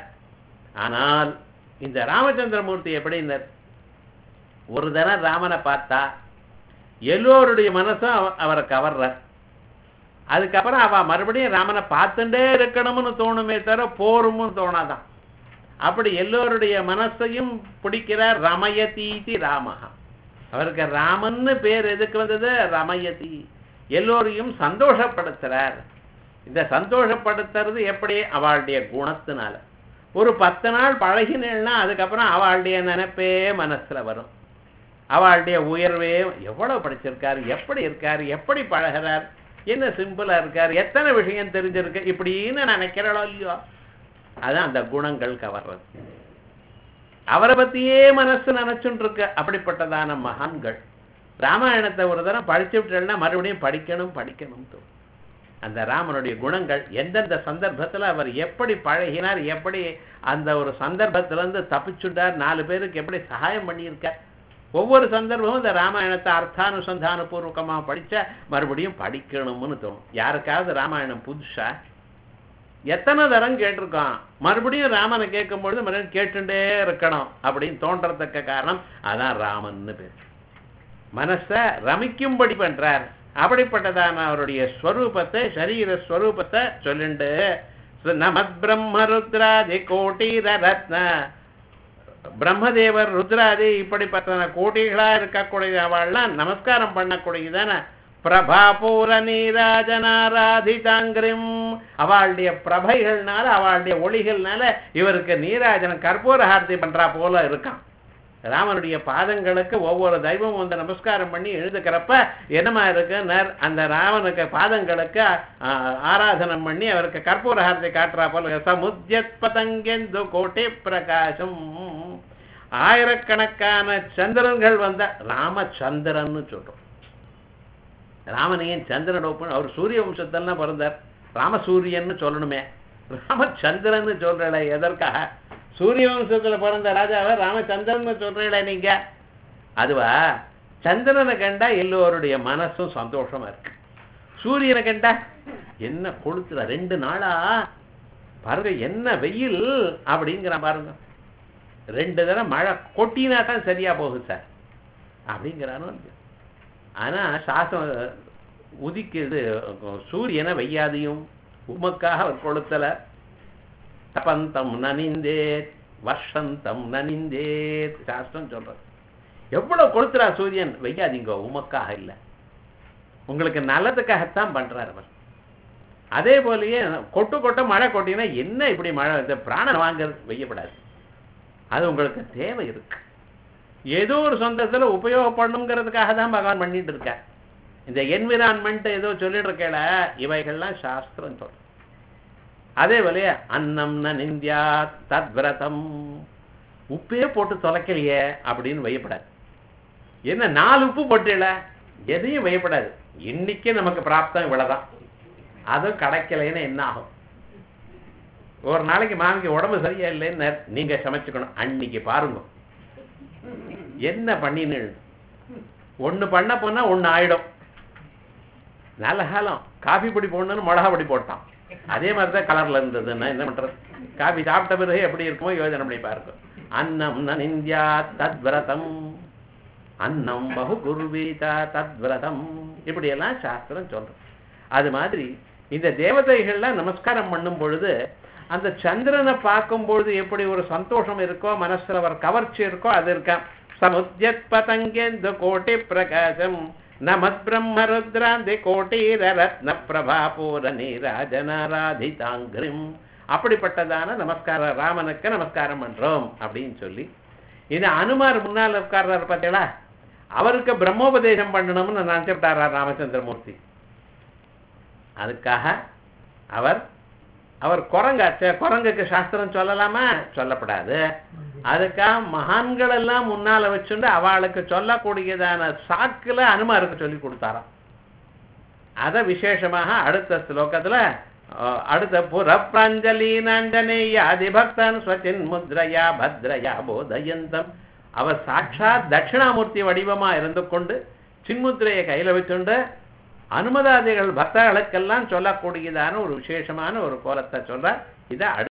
A: ஆனால் இந்த ராமச்சந்திரமூர்த்தி எப்படின்னார் ஒரு தினம் ராமனை பார்த்தா எல்லோருடைய மனசும் அவரை கவர்றார் அதுக்கப்புறம் அவ மறுபடியும் ராமனை பார்த்துட்டே இருக்கணும்னு தோணுமே தவிர போரும்னு தோணாதான் அப்படி எல்லோருடைய மனசையும் பிடிக்கிறார் ரமயதீதி ராமஹா அவருக்கு ராமன்னு பேர் எதுக்கு வந்தது ரமயதி எல்லோரையும் சந்தோஷப்படுத்துறார் இந்த சந்தோஷப்படுத்துறது எப்படி அவளுடைய குணத்தினால ஒரு பத்து நாள் பழகினேன்னா அதுக்கப்புறம் அவளுடைய நினைப்பே மனசுல வரும் அவளுடைய உயர்வே எவ்வளவு படிச்சிருக்காரு எப்படி இருக்காரு எப்படி பழகிறார் என்ன சிம்பிளா இருக்கார் எத்தனை விஷயம் தெரிஞ்சிருக்கு இப்படின்னு நினைக்கிறாளோ இல்லையோ அதான் அந்த குணங்கள் கவர்றது அவரை பத்தியே மனசு நினைச்சுட்டு இருக்க அப்படிப்பட்டதான மகான்கள் ராமாயணத்தை ஒரு தரம் படிச்சு விட்டேன்னா மறுபடியும் படிக்கணும் படிக்கணும் தோணும் அந்த ராமனுடைய குணங்கள் எந்தெந்த சந்தர்ப்பத்துல அவர் எப்படி பழகினார் எப்படி அந்த ஒரு சந்தர்ப்பத்திலிருந்து தப்பிச்சுட்டார் நாலு பேருக்கு எப்படி சகாயம் பண்ணியிருக்கார் ஒவ்வொரு சந்தர்ப்பமும் இந்த ராமாயணத்தை அர்த்தானுசந்தான பூர்வகமா படிச்சா மறுபடியும் படிக்கணும்னு தோணும் யாருக்காவது ராமாயணம் புதுசா எத்தனை தரம் கேட்டிருக்கோம் மறுபடியும் ராமனை கேட்கும் பொழுது மறுபடியும் கேட்டுட்டே இருக்கணும் அப்படின்னு தோன்றதுக்கு காரணம் அதான் ராமன்னு பேர் மனசை ரமிக்கும்படி பண்றார் அப்படிப்பட்டதான அவருடைய ஸ்வரூபத்தை சரீர ஸ்வரூபத்தை சொல்லிண்டு நமத் பிரம்ம ருத்ராதி கோட்டீர ரத்ன பிரம்மதேவர் ருத்ராதி இப்படிப்பட்ட கோட்டிகளா இருக்கக்கூடிய அவள்லாம் நமஸ்காரம் பண்ணக்கூடியதான பிரபாபூர நீராஜனாராதிதாங்கிரிம் அவளுடைய பிரபைகள்னால அவளுடைய ஒளிகள்னால இவருக்கு நீராஜனம் கற்பூர ஹாரதி பண்றா போல இருக்கான் ராமனுடைய பாதங்களுக்கு ஒவ்வொரு தெய்வமும் வந்து நமஸ்காரம் பண்ணி எழுதுக்கிறப்ப என்னமா இருக்கு நர் அந்த ராமனுக்கு பாதங்களுக்கு ஆ, ஆராதனம் பண்ணி அவருக்கு கற்பூர ஹாரதி காட்டுறா போல சமுத்தியத் பதங்கெந்து கோட்டி பிரகாசம் ஆயிரக்கணக்கான சந்திரன்கள் வந்த ராமச்சந்திரன்னு சொல்றோம் ராமனையன் சந்திரன் ஒப்பு அவர் சூரிய வம்சத்தெல்லாம் பிறந்தார் ராமசூரியன்னு சொல்லணுமே ராமச்சந்திரன்னு சொல்றல எதற்காக சூரிய வம்சத்துல பிறந்த ராஜாவை ராமச்சந்திரன்னு சொல்றீங்களே நீங்க அதுவா சந்திரனை கண்டா எல்லோருடைய மனசும் சந்தோஷமா இருக்கு சூரியனை கண்டா என்ன கொளுத்துற ரெண்டு நாளா பாருங்க என்ன வெயில் அப்படிங்கிற பாருங்க ரெண்டு தடவை மழை கொட்டினா தான் சரியா போகுது சார் அப்படிங்கிறானோ ஆனா சாஸ்திரம் உதிக்குது சூரியனை வெய்யாதையும் உமக்காக அவர் கொளுத்தல தபந்தம் நனிந்தேத் வர்ஷந்தம் நனிந்தேத் சாஸ்திரம் சொல்றது எவ்வளவு கொளுத்துறா சூரியன் வெய்யாதீங்க உமக்காக இல்லை உங்களுக்கு நல்லதுக்காகத்தான் பண்றாரு அவர் அதே போலயே கொட்டு கொட்ட மழை கொட்டினா என்ன இப்படி மழை இந்த பிராணன் வாங்குறது வெய்யப்படாது அது உங்களுக்கு தேவை இருக்கு ஏதோ ஒரு சொந்தத்துல உபயோகப்படணுங்கிறதுக்காக தான் பகவான் பண்ணிட்டு இருக்கார் இந்த என்விரான்மெண்ட் ஏதோ சொல்லிட்டு இருக்கல இவைகள்லாம் சாஸ்திரம் சொல்ற அதே போலயே அன்னம் நிந்தியா தத்விரதம் உப்பே போட்டு தொலைக்கலையே அப்படின்னு வையப்படாது என்ன நாலு உப்பு போட்டுல எதையும் வையப்படாது இன்னைக்கு நமக்கு பிராப்தம் இவ்வளவுதான் அதுவும் கிடைக்கலைன்னு என்ன ஆகும் ஒரு நாளைக்கு மாமிக்கு உடம்பு சரியா இல்லைன்னு நீங்க சமைச்சுக்கணும் அன்னைக்கு பாருங்க என்ன பண்ணின்னு ஒண்ணு பண்ண போனா ஒண்ணு ஆயிடும் நல்ல காலம் காஃபி பொடி போடணும்னு மிளகா பொடி போட்டான் அதே மாதிரி தான் கலர்ல இருந்ததுன்னா என்ன பண்றது காஃபி சாப்பிட்ட பிறகு எப்படி இருக்குமோ யோசனை பண்ணி பாருங்க அன்னம் நனிந்தியா தத்விரதம் அன்னம் பகு குருவீதா தத்விரதம் இப்படியெல்லாம் சாஸ்திரம் சொல்றோம் அது மாதிரி இந்த தேவதைகள்லாம் நமஸ்காரம் பண்ணும் பொழுது அந்த சந்திரனை பார்க்கும் பொழுது எப்படி ஒரு சந்தோஷம் இருக்கோ மனசுல ஒரு கவர்ச்சி இருக்கோ அது இருக்கா சமுத்தியத் பதங்கேந்து கோட்டி பிரகாசம் நமத் பிரம்ம ருத்ராந்தி கோட்டீர ரத்ன பிரபா பூர நீராஜனாராதிதாங்கிரிம் அப்படிப்பட்டதான நமஸ்கார ராமனுக்கு நமஸ்காரம் பண்றோம் அப்படின்னு சொல்லி இது அனுமார் முன்னால் உட்கார்றாரு பார்த்தீங்களா அவருக்கு பிரம்மோபதேசம் பண்ணணும்னு நினைச்சுட்டாரா ராமச்சந்திரமூர்த்தி அதுக்காக அவர் அவர் குரங்காச்ச குரங்குக்கு சாஸ்திரம் சொல்லலாமா சொல்லப்படாது அதுக்காக மகான்கள் எல்லாம் முன்னால வச்சுண்டு அவளுக்கு சொல்லக்கூடியதான சாக்குல அனுமாருக்கு சொல்லி கொடுத்தாராம் அத விசேஷமாக அடுத்த ஸ்லோகத்துல அஹ், அடுத்த புறப்பிரஞ்சலீனாஞ்சனேய அதிபக்தன் ஸ்வச்சின் முத்ரயா பத்ரயா போதயந்தம் அவர் சாட்சாத் தட்சிணாமூர்த்தி வடிவமா இருந்து கொண்டு சின்முத்திரையை கையில வச்சுண்டு அனுமதாதிகள் பக்தர்களுக்கெல்லாம் சொல்லக்கூடியதான ஒரு விசேஷமான ஒரு கோலத்தை சொல்ற இதை